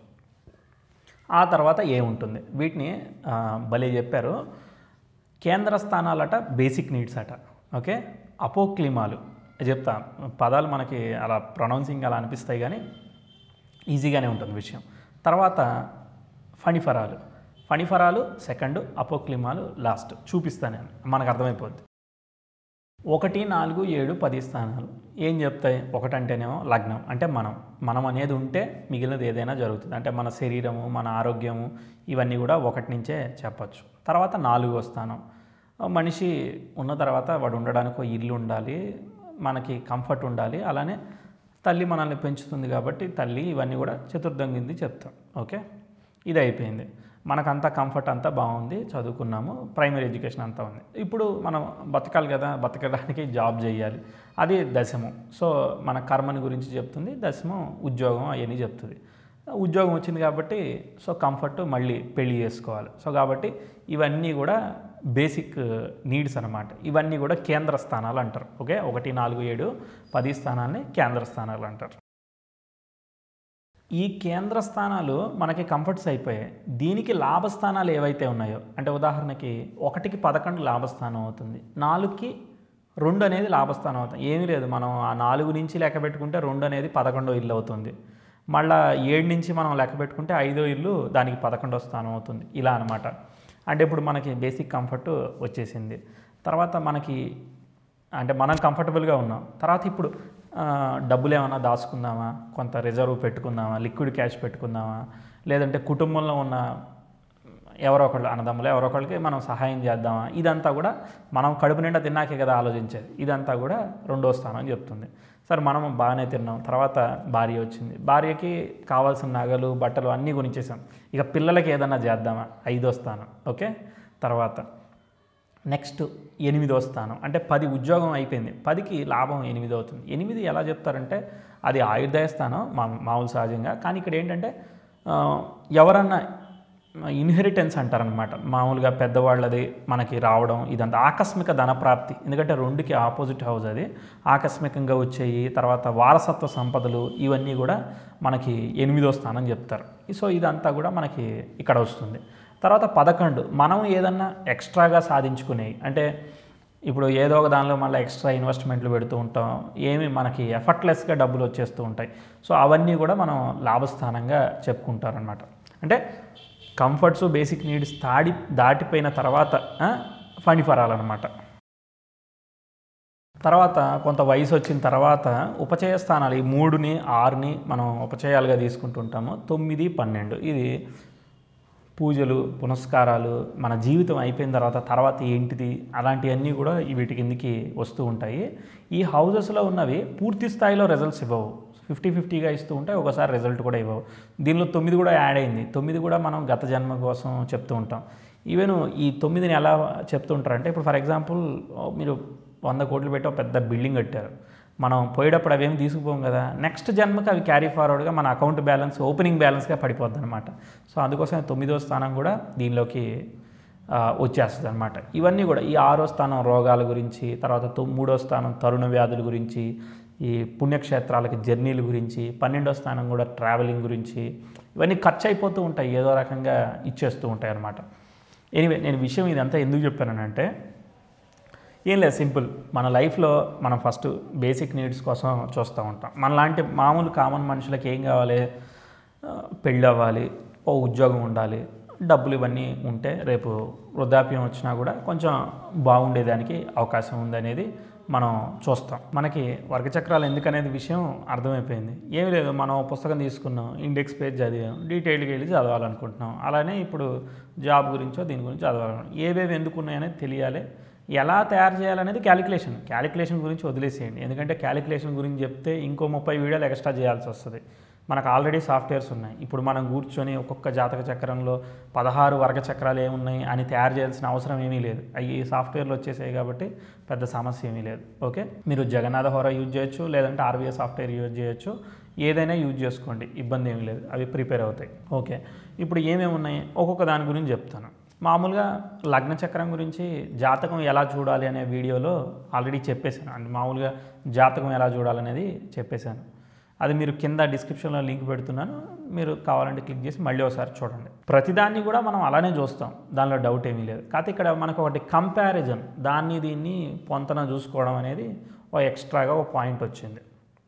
[SPEAKER 1] ఆ తర్వాత ఏముంటుంది వీటిని ఆ, భలే చెప్పారు కేంద్ర స్థానాలట బేసిక్ నీడ్స్ అట ఓకే అపోక్లిమాలు చెప్తా పదాలు మనకి అలా ప్రొనౌన్సింగ్ అలా అనిపిస్తాయి కానీ ఈజీగానే ఉంటుంది విషయం తర్వాత ఫణిఫరాలు ఫణిఫరాలు సెకండ్ అపోక్లిమాలు లాస్ట్ చూపిస్తాను నేను మనకు అర్థమైపోద్ది ఒకటి నాలుగు ఏడు పది స్థానాలు ఏం చెప్తాయి ఒకటంటేనేమో లగ్నం అంటే మనం మనం అనేది ఉంటే మిగిలినది ఏదైనా జరుగుతుంది అంటే మన శరీరము మన ఆరోగ్యము ఇవన్నీ కూడా ఒకటి నుంచే చెప్పచ్చు తర్వాత నాలుగో స్థానం మనిషి ఉన్న తర్వాత వాడు ఉండడానికి ఒక ఇల్లు ఉండాలి మనకి కంఫర్ట్ ఉండాలి అలానే తల్లి మనల్ని పెంచుతుంది కాబట్టి తల్లి ఇవన్నీ కూడా చతుర్థంగింది చెప్తాం ఓకే ఇది అయిపోయింది మనకంతా కంఫర్ట్ అంతా బాగుంది చదువుకున్నాము ప్రైమరీ ఎడ్యుకేషన్ అంతా ఉంది ఇప్పుడు మనం బతకాలి కదా బతకడానికి జాబ్ చేయాలి అది దశమం సో మన కర్మని గురించి చెప్తుంది దశమం ఉద్యోగం అవన్నీ చెప్తుంది ఉద్యోగం వచ్చింది కాబట్టి సో కంఫర్ట్ మళ్ళీ పెళ్లి చేసుకోవాలి సో కాబట్టి ఇవన్నీ కూడా బేసిక్ నీడ్స్ అనమాట ఇవన్నీ కూడా కేంద్ర స్థానాలు అంటారు ఓకే ఒకటి నాలుగు ఏడు పది స్థానాన్ని కేంద్ర స్థానాలు అంటారు ఈ కేంద్ర స్థానాలు మనకి కంఫర్ట్స్ అయిపోయాయి దీనికి లాభస్థానాలు ఏవైతే ఉన్నాయో అంటే ఉదాహరణకి ఒకటికి పదకొండు లాభస్థానం అవుతుంది నాలుగుకి రెండు అనేది లాభస్థానం అవుతుంది ఏమీ లేదు మనం ఆ నాలుగు నుంచి లెక్క పెట్టుకుంటే రెండు అనేది పదకొండో ఇల్లు అవుతుంది మళ్ళా ఏడు నుంచి మనం లెక్క పెట్టుకుంటే ఐదో ఇల్లు దానికి పదకొండో స్థానం అవుతుంది ఇలా అనమాట అంటే ఇప్పుడు మనకి బేసిక్ కంఫర్ట్ వచ్చేసింది తర్వాత మనకి అంటే మనం కంఫర్టబుల్గా ఉన్నాం తర్వాత ఇప్పుడు ఆ, డబ్బులు ఏమైనా దాచుకుందామా కొంత రిజర్వ్ పెట్టుకుందామా లిక్విడ్ క్యాష్ పెట్టుకుందామా లేదంటే కుటుంబంలో ఉన్న ఎవరో ఒకళ్ళు అన్నదమ్ములు ఎవరో ఒకళ్ళకి మనం సహాయం చేద్దామా ఇదంతా కూడా మనం కడుపు నిండా తిన్నాకే కదా ఆలోచించేది ఇదంతా కూడా రెండో స్థానం అని చెప్తుంది సరే మనం బాగానే తిన్నాం తర్వాత భార్య వచ్చింది భార్యకి కావాల్సిన నగలు బట్టలు అన్నీ కొనిచ్చేసాం ఇక పిల్లలకి ఏదన్నా చేద్దామా ఐదో స్థానం ఓకే తర్వాత నెక్స్ట్ ఎనిమిదో స్థానం అంటే పది ఉద్యోగం అయిపోయింది పదికి లాభం ఎనిమిది అవుతుంది ఎనిమిది ఎలా చెప్తారంటే అది ఆయుర్దాయ స్థానం మా మామూలు సహజంగా కానీ ఇక్కడ ఏంటంటే ఆ, ఎవరన్నా ఇన్హెరిటెన్స్ అంటారనమాట మామూలుగా పెద్దవాళ్ళది మనకి రావడం ఇదంతా ఆకస్మిక ధనప్రాప్తి ఎందుకంటే రెండుకి ఆపోజిట్ హౌస్ అది ఆకస్మికంగా వచ్చేయి తర్వాత వారసత్వ సంపదలు ఇవన్నీ కూడా మనకి ఎనిమిదో స్థానం చెప్తారు సో ఇదంతా కూడా మనకి ఇక్కడ వస్తుంది తర్వాత పదకొండు మనం ఏదన్నా ఎక్స్ట్రాగా సాధించుకునేవి అంటే ఇప్పుడు ఏదో ఒక దానిలో మళ్ళీ ఎక్స్ట్రా ఇన్వెస్ట్మెంట్లు పెడుతూ ఉంటాం ఏమి మనకి ఎఫర్ట్లెస్గా డబ్బులు వచ్చేస్తూ ఉంటాయి సో అవన్నీ కూడా మనం లాభస్థానంగా చెప్పుకుంటారనమాట అంటే కంఫర్ట్స్ బేసిక్ నీడ్స్ దాడి దాటిపోయిన తర్వాత ఫండి ఫరాలన్నమాట తర్వాత కొంత వయసు వచ్చిన తర్వాత ఉపచయ స్థానాలు ఈ మూడుని ఆరుని మనం ఉపచయాలుగా తీసుకుంటుంటాము తొమ్మిది పన్నెండు ఇది పూజలు పునస్కారాలు మన జీవితం అయిపోయిన తర్వాత తర్వాత ఏంటిది అలాంటివన్నీ కూడా ఈ వీటి కిందికి వస్తూ ఉంటాయి ఈ హౌజెస్లో ఉన్నవి పూర్తి స్థాయిలో రిజల్ట్స్ ఇవ్వవు ఫిఫ్టీ ఫిఫ్టీగా ఇస్తూ ఉంటాయి ఒకసారి రిజల్ట్ కూడా ఇవ్వవు దీనిలో తొమ్మిది కూడా యాడ్ అయింది తొమ్మిది కూడా మనం గత జన్మ కోసం చెప్తూ ఉంటాం ఈవెన్ ఈ తొమ్మిదిని ఎలా చెప్తుంటారంటే ఇప్పుడు ఫర్ ఎగ్జాంపుల్ మీరు వంద కోట్లు పెట్టి ఒక పెద్ద బిల్డింగ్ కట్టారు మనం పోయేటప్పుడు అవేమి తీసుకుపోం కదా నెక్స్ట్ జన్మకి అవి క్యారీ ఫార్వర్డ్గా మన అకౌంట్ బ్యాలెన్స్ ఓపెనింగ్ బ్యాలెన్స్గా పడిపోద్ది అనమాట సో అందుకోసం తొమ్మిదో స్థానం కూడా దీనిలోకి ఆ, వచ్చేస్తుంది అనమాట ఇవన్నీ కూడా ఈ ఆరో స్థానం రోగాల గురించి తర్వాత తొ- మూడో స్థానం తరుణ వ్యాధుల గురించి ఈ పుణ్యక్షేత్రాలకి జర్నీల గురించి పన్నెండో స్థానం కూడా ట్రావెలింగ్ గురించి ఇవన్నీ ఖర్చు అయిపోతూ ఉంటాయి ఏదో రకంగా ఇచ్చేస్తూ ఉంటాయి అనమాట ఎనివే నేను విషయం ఇదంతా ఎందుకు చెప్పానంటే ఏం లేదు సింపుల్ మన లైఫ్లో మనం ఫస్ట్ బేసిక్ నీడ్స్ కోసం చూస్తూ ఉంటాం మనలాంటి మామూలు కామన్ మనుషులకి ఏం కావాలి ఆ, పెళ్ళి అవ్వాలి ఓ ఉద్యోగం ఉండాలి డబ్బులు ఇవన్నీ ఉంటే రేపు వృద్ధాప్యం వచ్చినా కూడా కొంచెం బాగుండేదానికి అవకాశం ఉందనేది మనం చూస్తాం మనకి వర్గచక్రాలు ఎందుకనేది విషయం అర్థమైపోయింది ఏమీ లేదు మనం ఓ పుస్తకం తీసుకున్నాం ఇండెక్స్ పేజ్ చదివాం డీటెయిల్గా వెళ్ళి చదవాలనుకుంటున్నాం అలానే ఇప్పుడు జాబ్ గురించో దీని గురించి చదవాలను ఏవేవి ఎందుకు ఉన్నాయనేది తెలియాలి ఎలా తయారు చేయాలనేది క్యాలిక్యులేషన్ క్యాలిక్యులేషన్ గురించి వదిలేసేయండి ఎందుకంటే క్యాలిక్యులేషన్ గురించి చెప్తే ఇంకో ముప్పై వీడియోలు ఎక్స్ట్రా చేయాల్సి వస్తుంది మనకు ఆల్రెడీ సాఫ్ట్వేర్స్ ఉన్నాయి ఇప్పుడు మనం కూర్చొని ఒక్కొక్క జాతక చక్రంలో పదహారు వర్గ చక్రాలు ఏమున్నాయి అని తయారు చేయాల్సిన అవసరం ఏమీ లేదు అవి సాఫ్ట్వేర్లు వచ్చేసాయి కాబట్టి పెద్ద సమస్య ఏమీ లేదు ఓకే మీరు జగన్నాథ హోరా యూజ్ చేయొచ్చు లేదంటే ఆర్బీఐ సాఫ్ట్వేర్ యూజ్ చేయొచ్చు ఏదైనా యూజ్ చేసుకోండి ఇబ్బంది ఏమీ లేదు అవి ప్రిపేర్ అవుతాయి ఓకే ఇప్పుడు ఏమేమి ఉన్నాయి ఒక్కొక్క దాని గురించి చెప్తాను మామూలుగా లగ్న చక్రం గురించి జాతకం ఎలా చూడాలి అనే వీడియోలో ఆల్రెడీ చెప్పేశాను అంటే మామూలుగా జాతకం ఎలా చూడాలనేది చెప్పేశాను అది మీరు కింద డిస్క్రిప్షన్లో లింక్ పెడుతున్నాను మీరు కావాలంటే క్లిక్ చేసి మళ్ళీ ఒకసారి చూడండి ప్రతిదాన్ని కూడా మనం అలానే చూస్తాం దానిలో డౌట్ ఏమీ లేదు కాకపోతే ఇక్కడ మనకు ఒకటి కంపారిజన్ దాన్ని దీన్ని పొంతన చూసుకోవడం అనేది ఒక ఎక్స్ట్రాగా ఒక పాయింట్ వచ్చింది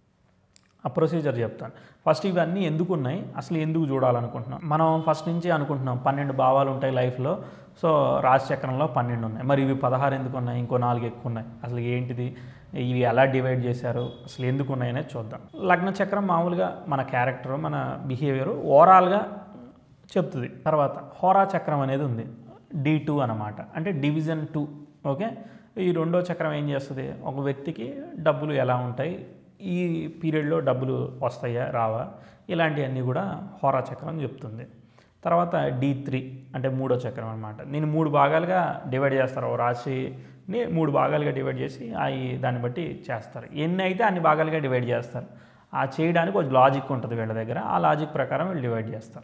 [SPEAKER 1] ఆ ప్రొసీజర్ చెప్తాను ఫస్ట్ ఇవన్నీ ఎందుకు ఉన్నాయి అసలు ఎందుకు చూడాలనుకుంటున్నాం మనం ఫస్ట్ నుంచి అనుకుంటున్నాం పన్నెండు భావాలు ఉంటాయి లైఫ్లో సో రాశిచక్రంలో పన్నెండు ఉన్నాయి మరి ఇవి పదహారు ఎందుకు ఉన్నాయి ఇంకో నాలుగు ఎక్కువ ఉన్నాయి అసలు ఏంటిది ఇవి ఎలా డివైడ్ చేశారు అసలు ఎందుకు ఉన్నాయి అనేది చూద్దాం లగ్న చక్రం మామూలుగా మన క్యారెక్టర్ మన బిహేవియర్ ఓవరాల్గా చెప్తుంది తర్వాత హోరా చక్రం అనేది ఉంది డి టూ అనమాట అంటే డివిజన్ టూ ఓకే ఈ రెండో చక్రం ఏం చేస్తుంది ఒక వ్యక్తికి డబ్బులు ఎలా ఉంటాయి ఈ పీరియడ్లో డబ్బులు వస్తాయా రావా ఇలాంటివన్నీ కూడా హోరా చక్రం చెప్తుంది తర్వాత డి త్రీ అంటే మూడో చక్రం అనమాట నేను మూడు భాగాలుగా డివైడ్ చేస్తారు ఓ రాశిని మూడు భాగాలుగా డివైడ్ చేసి అవి దాన్ని బట్టి చేస్తారు ఎన్ని అయితే అన్ని భాగాలుగా డివైడ్ చేస్తారు ఆ చేయడానికి ఒక లాజిక్ ఉంటుంది వీళ్ళ దగ్గర ఆ లాజిక్ ప్రకారం వీళ్ళు డివైడ్ చేస్తారు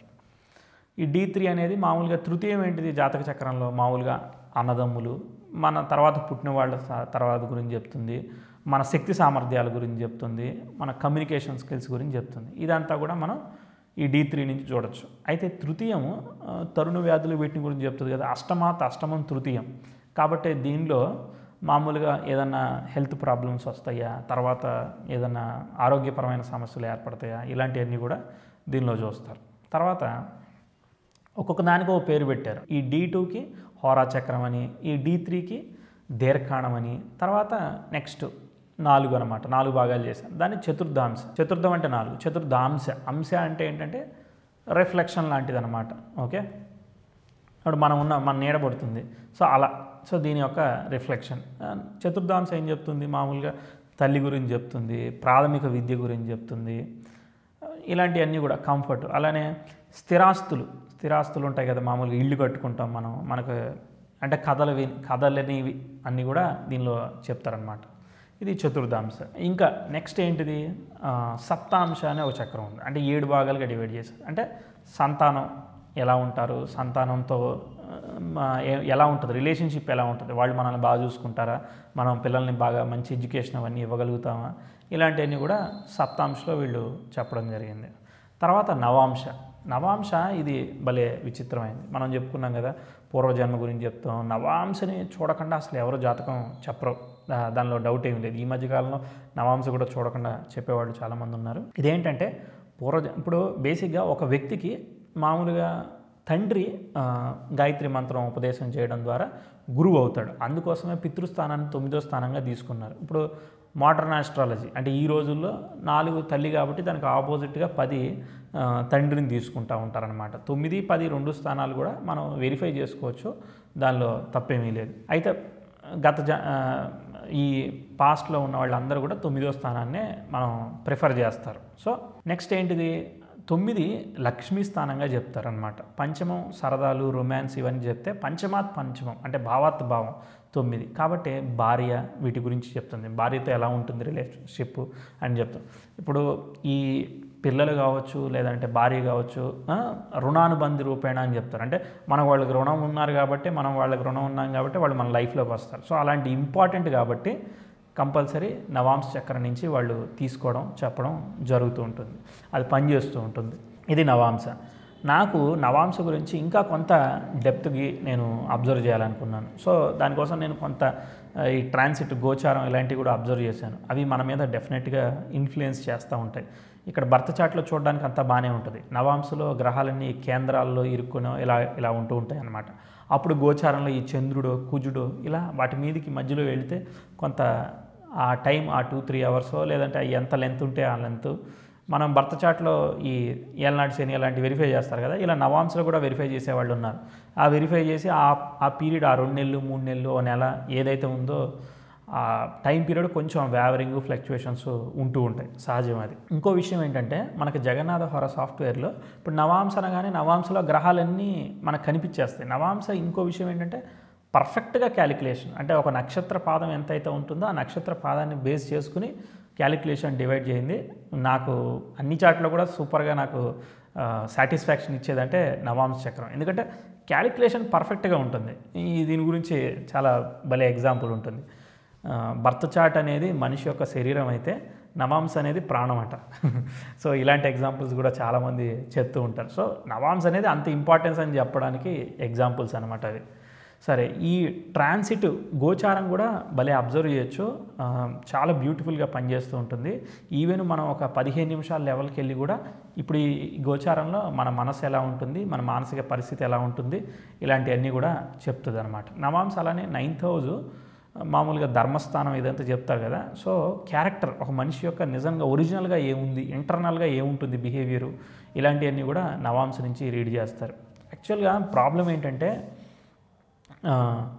[SPEAKER 1] ఈ డి త్రీ అనేది మామూలుగా తృతీయం ఏంటిది జాతక చక్రంలో మామూలుగా అన్నదమ్ములు మన తర్వాత పుట్టిన వాళ్ళ స- తర్వాత గురించి చెప్తుంది మన శక్తి సామర్థ్యాల గురించి చెప్తుంది మన కమ్యూనికేషన్ స్కిల్స్ గురించి చెప్తుంది ఇదంతా కూడా మనం ఈ డి త్రీ నుంచి చూడొచ్చు అయితే తృతీయము ఆ, తరుణ వ్యాధులు వీటిని గురించి చెప్తుంది కదా అష్టమాత్ అష్టమం తృతీయం కాబట్టి దీనిలో మామూలుగా ఏదన్నా హెల్త్ ప్రాబ్లమ్స్ వస్తాయా తర్వాత ఏదన్నా ఆరోగ్యపరమైన సమస్యలు ఏర్పడతాయా ఇలాంటివన్నీ కూడా దీనిలో చూస్తారు తర్వాత ఒక్కొక్క దానికి ఒక పేరు పెట్టారు ఈ డి టూకి హోరా చక్రం అని ఈ డి త్రీకి దీర్ఘాణం అని తర్వాత నెక్స్ట్ నాలుగు అనమాట నాలుగు భాగాలు చేశాను దాన్ని చతుర్థాంశ చతుర్థం అంటే నాలుగు చతుర్థాంశ అంశ అంటే ఏంటంటే రిఫ్లెక్షన్ లాంటిది అనమాట ఓకే ఇప్పుడు మనం ఉన్న మన నీడ పడుతుంది సో అలా సో దీని యొక్క రిఫ్లెక్షన్ ఆ, చతుర్థాంశ ఏం చెప్తుంది మామూలుగా తల్లి గురించి చెప్తుంది ప్రాథమిక విద్య గురించి చెప్తుంది ఆ, ఇలాంటివన్నీ కూడా కంఫర్ట్ అలానే స్థిరాస్తులు స్థిరాస్తులు ఉంటాయి కదా మామూలుగా ఇల్లు కట్టుకుంటాం మనం మనకు అంటే కథలు వి కథలనేవి అన్నీ కూడా దీనిలో చెప్తారనమాట ఇది చతుర్థాంశ ఇంకా నెక్స్ట్ ఏంటిది ఆ, సప్తాంశ అనే ఒక చక్రం ఉంది అంటే ఏడు భాగాలుగా డివైడ్ చేశారు అంటే సంతానం ఎలా ఉంటారు సంతానంతో ఆ, మా- ఏ- ఎలా ఉంటుంది రిలేషన్షిప్ ఎలా ఉంటుంది వాళ్ళు మనల్ని బాగా చూసుకుంటారా మనం పిల్లల్ని బాగా మంచి ఎడ్యుకేషన్ అవన్నీ ఇవ్వగలుగుతామా ఇలాంటివన్నీ కూడా సప్తాంశలో వీళ్ళు చెప్పడం జరిగింది తర్వాత నవాంశ నవాంశ ఇది భలే విచిత్రమైంది మనం చెప్పుకున్నాం కదా పూర్వజన్మ గురించి చెప్తాం నవాంశని చూడకుండా అసలు ఎవరు జాతకం చెప్పరు దా- దానిలో డౌట్ ఏమీ లేదు ఈ మధ్యకాలంలో నవాంశ కూడా చూడకుండా చెప్పేవాళ్ళు చాలామంది ఉన్నారు ఇదేంటంటే పూర్వ ఇప్పుడు బేసిక్గా ఒక వ్యక్తికి మామూలుగా తండ్రి ఆ, గాయత్రి మంత్రం ఉపదేశం చేయడం ద్వారా గురువు అవుతాడు అందుకోసమే పితృస్థానాన్ని తొమ్మిదో స్థానంగా తీసుకున్నారు ఇప్పుడు మోడర్న్ ఆస్ట్రాలజీ అంటే ఈ రోజుల్లో నాలుగు తల్లి కాబట్టి దానికి ఆపోజిట్గా పది ఆ, తండ్రిని తీసుకుంటూ ఉంటారనమాట తొమ్మిది పది రెండు స్థానాలు కూడా మనం వెరిఫై చేసుకోవచ్చు దానిలో తప్పేమీ లేదు అయితే గత జ ఆ, ఈ పాస్ట్లో ఉన్న వాళ్ళందరూ కూడా తొమ్మిదో స్థానాన్నే మనం ప్రిఫర్ చేస్తారు సో నెక్స్ట్ ఏంటిది తొమ్మిది లక్ష్మీ స్థానంగా చెప్తారనమాట పంచమం సరదాలు రొమాన్స్ ఇవన్నీ చెప్తే పంచమాత్ పంచమం అంటే భావాత్ భావం తొమ్మిది కాబట్టి భార్య వీటి గురించి చెప్తుంది భార్యతో ఎలా ఉంటుంది రిలేషన్షిప్ అని చెప్తాం ఇప్పుడు ఈ పిల్లలు కావచ్చు లేదంటే భార్య కావచ్చు ఆ, రుణానుబంధి రూపేణ అని చెప్తారు అంటే మన వాళ్ళకి రుణం ఉన్నారు కాబట్టి మనం వాళ్ళకి రుణం ఉన్నాం కాబట్టి వాళ్ళు మన లైఫ్లోకి వస్తారు సో అలాంటి ఇంపార్టెంట్ కాబట్టి కంపల్సరీ నవాంశ చక్రం నుంచి వాళ్ళు తీసుకోవడం చెప్పడం జరుగుతూ ఉంటుంది అది పనిచేస్తూ ఉంటుంది ఇది నవాంశ నాకు నవాంశ గురించి ఇంకా కొంత డెప్త్కి నేను అబ్జర్వ్ చేయాలనుకున్నాను సో దానికోసం నేను కొంత ఆ, ఈ ట్రాన్సిట్ గోచారం ఇలాంటివి కూడా అబ్జర్వ్ చేశాను అవి మన మీద డెఫినెట్గా ఇన్ఫ్లుయెన్స్ చేస్తూ ఉంటాయి ఇక్కడ భర్త చాట్లో చూడడానికి అంతా బాగానే ఉంటుంది నవాంశలో గ్రహాలన్నీ కేంద్రాల్లో ఇరుక్కునో ఇలా ఇలా ఉంటూ ఉంటాయి అన్నమాట అప్పుడు గోచారంలో ఈ చంద్రుడు కుజుడు ఇలా వాటి మీదకి మధ్యలో వెళితే కొంత ఆ టైం ఆ టూ త్రీ అవర్సో లేదంటే ఎంత లెంత్ ఉంటే ఆ లెంత్ మనం భర్త చాట్లో ఈ ఏలనాటి శని అలాంటి వెరిఫై చేస్తారు కదా ఇలా నవాంశలో కూడా వెరిఫై చేసేవాళ్ళు ఉన్నారు ఆ వెరిఫై చేసి ఆ ఆ పీరియడ్ ఆ రెండు నెలలు మూడు నెలలు ఓ నెల ఏదైతే ఉందో ఆ టైం పీరియడ్ కొంచెం వ్యావరింగ్ ఫ్లక్చువేషన్స్ ఉంటూ ఉంటాయి సహజం అది ఇంకో విషయం ఏంటంటే మనకి జగన్నాథ హొర సాఫ్ట్వేర్లో ఇప్పుడు నవాంశ అనగానే నవాంశలో గ్రహాలన్నీ మనకు కనిపించేస్తాయి నవాంశ ఇంకో విషయం ఏంటంటే పర్ఫెక్ట్గా క్యాలిక్యులేషన్ అంటే ఒక నక్షత్ర పాదం ఎంతైతే ఉంటుందో ఆ నక్షత్ర పాదాన్ని బేస్ చేసుకుని క్యాలిక్యులేషన్ డివైడ్ చేయింది నాకు అన్ని చాట్లో కూడా సూపర్గా నాకు సాటిస్ఫాక్షన్ ఇచ్చేదంటే నవాంశ చక్రం ఎందుకంటే క్యాలిక్యులేషన్ పర్ఫెక్ట్గా ఉంటుంది ఈ దీని గురించి చాలా భలే ఎగ్జాంపుల్ ఉంటుంది ఆ, భర్త చాట్ అనేది మనిషి యొక్క శరీరం అయితే నవాంశ అనేది ప్రాణం అంట సో ఇలాంటి ఎగ్జాంపుల్స్ కూడా చాలామంది చెప్తూ ఉంటారు సో నవాంశ అనేది అంత ఇంపార్టెన్స్ అని చెప్పడానికి ఎగ్జాంపుల్స్ అనమాట అవి సరే ఈ ట్రాన్సిట్ గోచారం కూడా భలే అబ్జర్వ్ చేయొచ్చు ఆ, చాలా బ్యూటిఫుల్గా పనిచేస్తూ ఉంటుంది ఈవెన్ మనం ఒక పదిహేను నిమిషాల లెవెల్కి వెళ్ళి కూడా ఇప్పుడు ఈ గోచారంలో మన మనసు ఎలా ఉంటుంది మన మానసిక పరిస్థితి ఎలా ఉంటుంది ఇలాంటివన్నీ కూడా చెప్తుంది అనమాట నవాంశ అలానే నైన్త్ హౌజ్ మామూలుగా ధర్మస్థానం ఇదంతా చెప్తారు కదా సో క్యారెక్టర్ ఒక మనిషి యొక్క నిజంగా ఒరిజినల్గా ఏముంది ఇంటర్నల్గా ఏముంటుంది బిహేవియరు ఇలాంటివన్నీ కూడా నవాంశ నుంచి రీడ్ చేస్తారు యాక్చువల్గా ప్రాబ్లం ఏంటంటే ఆ,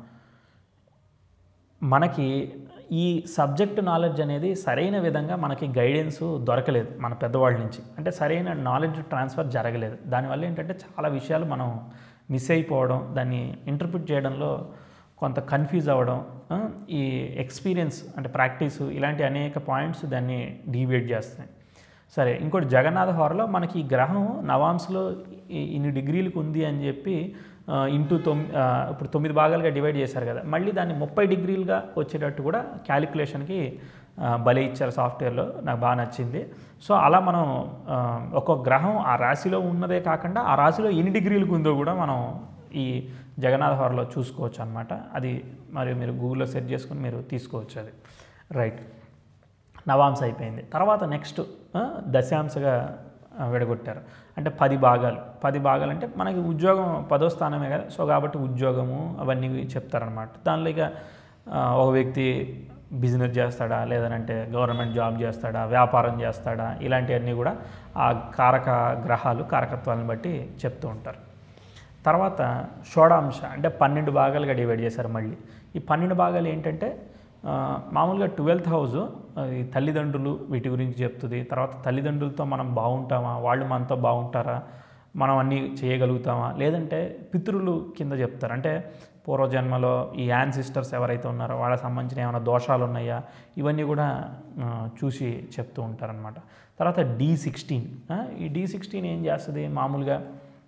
[SPEAKER 1] మనకి ఈ సబ్జెక్ట్ నాలెడ్జ్ అనేది సరైన విధంగా మనకి గైడెన్స్ దొరకలేదు మన పెద్దవాళ్ళ నుంచి అంటే సరైన నాలెడ్జ్ ట్రాన్స్ఫర్ జరగలేదు దానివల్ల ఏంటంటే చాలా విషయాలు మనం మిస్ అయిపోవడం దాన్ని ఇంటర్ప్రిట్ చేయడంలో కొంత కన్ఫ్యూజ్ అవ్వడం ఆ, ఈ ఎక్స్పీరియన్స్ అంటే ప్రాక్టీసు ఇలాంటి అనేక పాయింట్స్ దాన్ని డీవియేట్ చేస్తాయి సరే ఇంకోటి జగన్నాథ హోరలో మనకి ఈ గ్రహం నవాంశలో ఇ- ఇన్ని డిగ్రీలకు ఉంది అని చెప్పి ఇంటూ తొమ్మిది ఇప్పుడు తొమ్మిది భాగాలుగా డివైడ్ చేశారు కదా మళ్ళీ దాన్ని ముప్పై డిగ్రీలుగా వచ్చేటట్టు కూడా క్యాలిక్యులేషన్కి బలి ఇచ్చారు సాఫ్ట్వేర్లో నాకు బాగా నచ్చింది సో అలా మనం ఆ, ఒక్కొక్క గ్రహం ఆ రాశిలో ఉన్నదే కాకుండా ఆ రాశిలో ఎన్ని డిగ్రీలకు ఉందో కూడా మనం ఈ జగన్నాథ హోరలో చూసుకోవచ్చు అనమాట అది మరి మీరు గూగుల్లో సెర్చ్ చేసుకుని మీరు తీసుకోవచ్చు అది రైట్ నవాంశ అయిపోయింది తర్వాత నెక్స్ట్ ఆ, దశాంశగా ఆ, విడగొట్టారు అంటే పది భాగాలు పది భాగాలు అంటే మనకి ఉద్యోగం పదో స్థానమే కదా సో కాబట్టి ఉద్యోగము అవన్నీ చెప్తారనమాట దానిలో ఇక ఆ, ఒక వ్యక్తి బిజినెస్ చేస్తాడా లేదనంటే గవర్నమెంట్ జాబ్ చేస్తాడా వ్యాపారం చేస్తాడా ఇలాంటివన్నీ కూడా ఆ కారక గ్రహాలు కారకత్వాలను బట్టి చెప్తూ ఉంటారు తర్వాత షోడాంశ అంటే పన్నెండు భాగాలుగా డివైడ్ చేశారు మళ్ళీ ఈ పన్నెండు భాగాలు ఏంటంటే ఆ, మామూలుగా ట్వెల్త్ హౌస్ ఈ తల్లిదండ్రులు వీటి గురించి చెప్తుంది తర్వాత తల్లిదండ్రులతో మనం బాగుంటామా వాళ్ళు మనతో బాగుంటారా మనం అన్నీ చేయగలుగుతామా లేదంటే పితృలు కింద చెప్తారు అంటే పూర్వజన్మలో ఈ యాన్ సిస్టర్స్ ఎవరైతే ఉన్నారో వాళ్ళకి సంబంధించిన ఏమైనా దోషాలు ఉన్నాయా ఇవన్నీ కూడా ఆ, చూసి చెప్తూ ఉంటారనమాట తర్వాత డి సిక్స్టీన్ ఈ డి సిక్స్టీన్ ఏం చేస్తుంది మామూలుగా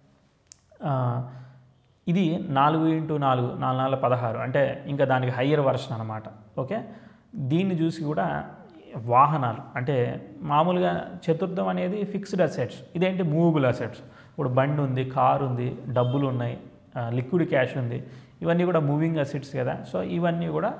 [SPEAKER 1] ఆ, ఇది నాలుగు ఇంటూ నాలుగు నాలుగు నాలుగు పదహారు అంటే ఇంకా దానికి హయ్యర్ వర్షన్ అనమాట ఓకే దీన్ని చూసి కూడా వాహనాలు అంటే మామూలుగా చతుర్థం అనేది ఫిక్స్డ్ అసెట్స్ ఇదేంటి మూవబుల్ అసెట్స్ ఇప్పుడు బండి ఉంది కారు ఉంది డబ్బులు ఉన్నాయి లిక్విడ్ క్యాష్ ఉంది ఇవన్నీ కూడా మూవింగ్ అసెట్స్ కదా సో ఇవన్నీ కూడా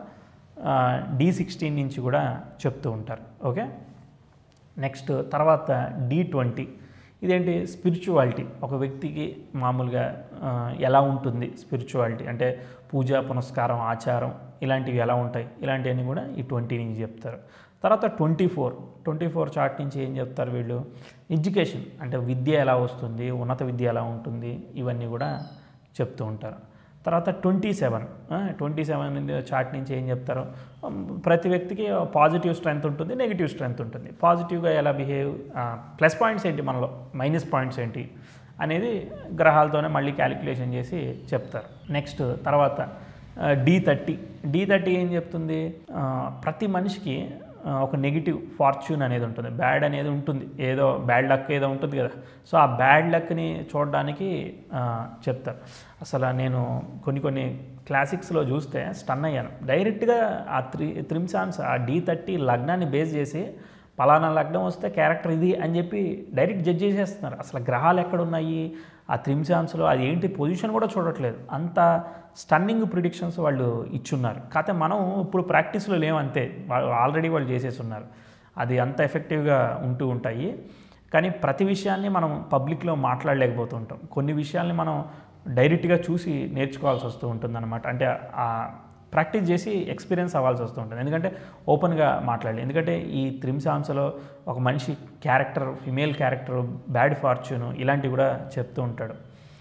[SPEAKER 1] డి సిక్స్టీన్ నుంచి కూడా చెప్తూ ఉంటారు ఓకే నెక్స్ట్ తర్వాత డి ట్వంటీ ఇదేంటి స్పిరిచువాలిటీ ఒక వ్యక్తికి మామూలుగా ఆ, ఎలా ఉంటుంది స్పిరిచువాలిటీ అంటే పూజ పునస్కారం ఆచారం ఇలాంటివి ఎలా ఉంటాయి ఇలాంటివన్నీ కూడా ఈ ట్వంటీ నుంచి చెప్తారు తర్వాత twenty four twenty four chart నుంచి ఏం చెప్తారు వీళ్ళు ఎడ్యుకేషన్ అంటే విద్య ఎలా వస్తుంది ఉన్నత విద్య ఎలా ఉంటుంది ఇవన్నీ కూడా చెప్తూ ఉంటారు తర్వాత twenty seven twenty seven chart నుంచి ఏం చెప్తారు ఉమ్, ప్రతి వ్యక్తికి పాజిటివ్ స్ట్రెంగ్త్ ఉంటుంది నెగిటివ్ స్ట్రెంగ్త్ ఉంటుంది పాజిటివ్గా ఎలా బిహేవ్ ప్లస్ పాయింట్స్ ఏంటి మనలో మైనస్ పాయింట్స్ ఏంటి అనేది గ్రహాలతోనే మళ్ళీ క్యాలిక్యులేషన్ చేసి చెప్తారు నెక్స్ట్ తర్వాత డి థర్టీ డి థర్టీ ఏం చెప్తుంది ఆ, ప్రతి మనిషికి ఆ, ఒక నెగిటివ్ ఫార్చ్యూన్ అనేది ఉంటుంది బ్యాడ్ అనేది ఉంటుంది ఏదో బ్యాడ్ లక్ ఏదో ఉంటుంది కదా సో ఆ బ్యాడ్ లక్ని చూడడానికి ఆ, చెప్తారు అసలు నేను కొన్ని కొన్ని క్లాసిక్స్లో చూస్తే స్టన్ అయ్యాను డైరెక్ట్గా ఆ త్రి త్రిమ్సాన్స్ ఆ డి థర్టీ లగ్నాన్ని బేస్ చేసి పలానా లగ్నం వస్తే క్యారెక్టర్ ఇది అని చెప్పి డైరెక్ట్ జడ్జ్ చేసేస్తున్నారు అసలు గ్రహాలు ఎక్కడ ఉన్నాయి ఆ త్రిమ్సాన్స్లో అది ఏంటి పొజిషన్ కూడా చూడట్లేదు అంత స్టన్నింగ్ ప్రిడిక్షన్స్ వాళ్ళు ఇచ్చున్నారు కాకపోతే మనం ఇప్పుడు ప్రాక్టీస్లో లేవంతే వాళ్ళు ఆల్రెడీ వాళ్ళు చేసేసి ఉన్నారు అది అంత ఎఫెక్టివ్గా ఉంటూ ఉంటాయి కానీ ప్రతి విషయాన్ని మనం పబ్లిక్లో మాట్లాడలేకపోతుంటాం కొన్ని విషయాల్ని మనం డైరెక్ట్గా చూసి నేర్చుకోవాల్సి వస్తూ ఉంటుందన్నమాట అంటే ఆ ప్రాక్టీస్ చేసి ఎక్స్పీరియన్స్ అవ్వాల్సి వస్తూ ఉంటుంది ఎందుకంటే ఓపెన్గా మాట్లాడాలి ఎందుకంటే ఈ త్రిమ్సాంసలో ఒక మనిషి character female character bad fortune ఇలాంటివి కూడా చెప్తూ ఉంటాడు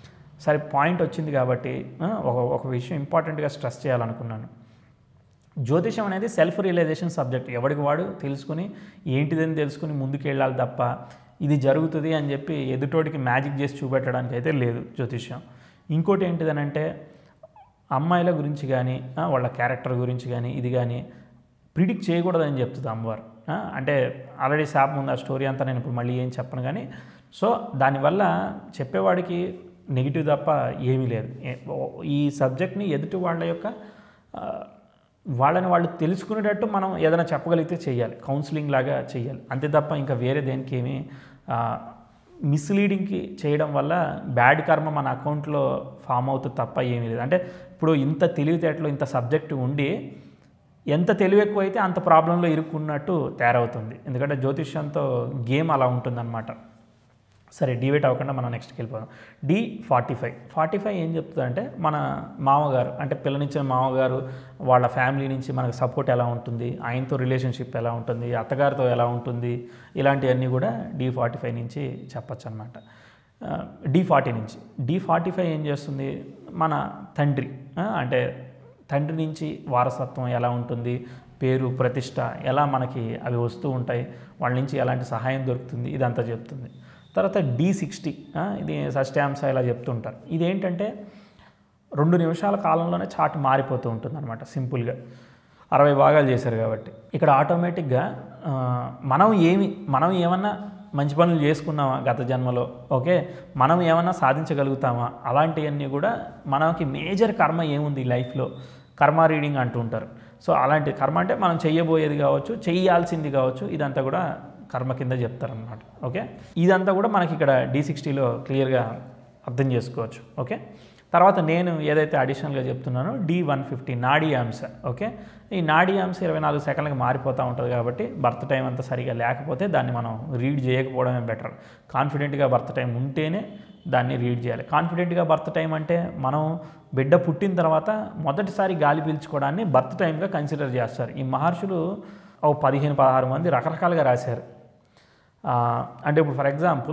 [SPEAKER 1] సరే పాయింట్ వచ్చింది కాబట్టి ఆ, ఒక ఒక విషయం ఇంపార్టెంట్గా స్ట్రెస్ చేయాలనుకున్నాను జ్యోతిషం అనేది సెల్ఫ్ రియలైజేషన్ సబ్జెక్ట్ ఎవడికి వాడు తెలుసుకుని ఏంటిదని తెలుసుకుని ముందుకు వెళ్ళాలి తప్ప ఇది జరుగుతుంది అని చెప్పి ఎదుటోడికి మ్యాజిక్ చేసి చూపెట్టడానికి అయితే లేదు జ్యోతిష్యం ఇంకోటి ఏంటిదనంటే అమ్మాయిల గురించి కానీ ఆ, వాళ్ళ క్యారెక్టర్ గురించి కానీ ఇది కానీ ప్రిడిక్ట్ చేయకూడదని చెప్తుంది అమ్మవారు ఆ, అంటే ఆల్రెడీ శాప్ ముందు ఆ స్టోరీ అంతా నేను ఇప్పుడు మళ్ళీ ఏం చెప్పను కానీ సో దానివల్ల చెప్పేవాడికి నెగిటివ్ తప్ప ఏమీ లేదు ఏ- ఓ- ఈ సబ్జెక్ట్ని ఎదుటి వాళ్ళ యొక్క ఆ, వాళ్ళని వాళ్ళు తెలుసుకునేటట్టు మనం ఏదైనా చెప్పగలిగితే చేయాలి కౌన్సిలింగ్ లాగా చేయాలి అంతే తప్ప ఇంకా వేరే దేనికి ఏమీ మిస్లీడింగ్కి చేయడం వల్ల బ్యాడ్ కర్మ మన అకౌంట్లో ఫామ్ అవుతుంది తప్ప ఏమీ లేదు అంటే ఇప్పుడు ఇంత తెలివితేటలు ఇంత సబ్జెక్టు ఉండి ఎంత తెలివి ఎక్కువైతే అంత ప్రాబ్లంలో ఇరుక్కున్నట్టు తయారవుతుంది ఎందుకంటే జ్యోతిష్యంతో గేమ్ అలా ఉంటుందన్నమాట సరే డివేట్ అవ్వకుండా మనం నెక్స్ట్కి వెళ్ళిపోదాం D forty five forty five ఏం చెప్తుందంటే మన మామగారు అంటే పిల్లనిచ్చిన మామగారు వాళ్ళ ఫ్యామిలీ నుంచి మనకు సపోర్ట్ ఎలా ఉంటుంది ఆయనతో రిలేషన్షిప్ ఎలా ఉంటుంది అత్తగారితో ఎలా ఉంటుంది ఇలాంటివన్నీ కూడా డి ఫార్టీ ఫైవ్ నుంచి చెప్పచ్చు అనమాట డి ఫార్టీ నుంచి డి ఫార్టీ ఫైవ్ ఏం చేస్తుంది మన తండ్రి ఆ, అంటే తండ్రి నుంచి వారసత్వం ఎలా ఉంటుంది పేరు ప్రతిష్ట ఎలా మనకి అవి వస్తూ ఉంటాయి వాళ్ళ నుంచి ఎలాంటి సహాయం దొరుకుతుంది ఇదంతా చెప్తుంది తర్వాత డి సిక్స్టీ ఇది షష్టాంశ ఇలా చెప్తుంటారు ఇదేంటంటే రెండు నిమిషాల కాలంలోనే చార్ట్ మారిపోతూ ఉంటుంది అనమాట సింపుల్గా అరవై భాగాలు చేశారు కాబట్టి ఇక్కడ ఆటోమేటిక్గా ఆ, మనం ఏమి మనం ఏమన్నా మంచి పనులు చేసుకున్నామా గత జన్మలో ఓకే మనం ఏమన్నా సాధించగలుగుతామా అలాంటివన్నీ కూడా మనకి మేజర్ కర్మ ఏముంది లైఫ్లో కర్మ రీడింగ్ అంటూ ఉంటారు సో అలాంటి కర్మ అంటే మనం చెయ్యబోయేది కావచ్చు చెయ్యాల్సింది కావచ్చు ఇదంతా కూడా కర్మ కింద చెప్తారనమాట ఓకే ఇదంతా కూడా మనకి ఇక్కడ డి సిక్స్టీలో క్లియర్గా అర్థం చేసుకోవచ్చు ఓకే తర్వాత నేను ఏదైతే అడిషనల్గా చెప్తున్నానో డి వన్ ఫిఫ్టీ నాడీ అంశ ఓకే ఈ నాడీ అంశ ఇరవై నాలుగు సెకండ్లకు మారిపోతూ ఉంటుంది కాబట్టి బర్త్ టైం అంతా సరిగా లేకపోతే దాన్ని మనం రీడ్ చేయకపోవడమే బెటర్ కాన్ఫిడెంట్గా బర్త్ టైం ఉంటేనే దాన్ని రీడ్ చేయాలి కాన్ఫిడెంట్గా బర్త్ టైం అంటే మనం బిడ్డ పుట్టిన తర్వాత మొదటిసారి గాలి పీల్చుకోవడాన్ని బర్త్ టైంగా కన్సిడర్ చేస్తారు ఈ మహర్షులు ఒక పదిహేను పదహారు మంది రకరకాలుగా రాశారు ఆ, అంటే ఇప్పుడు ఫర్ ఎగ్జాంపుల్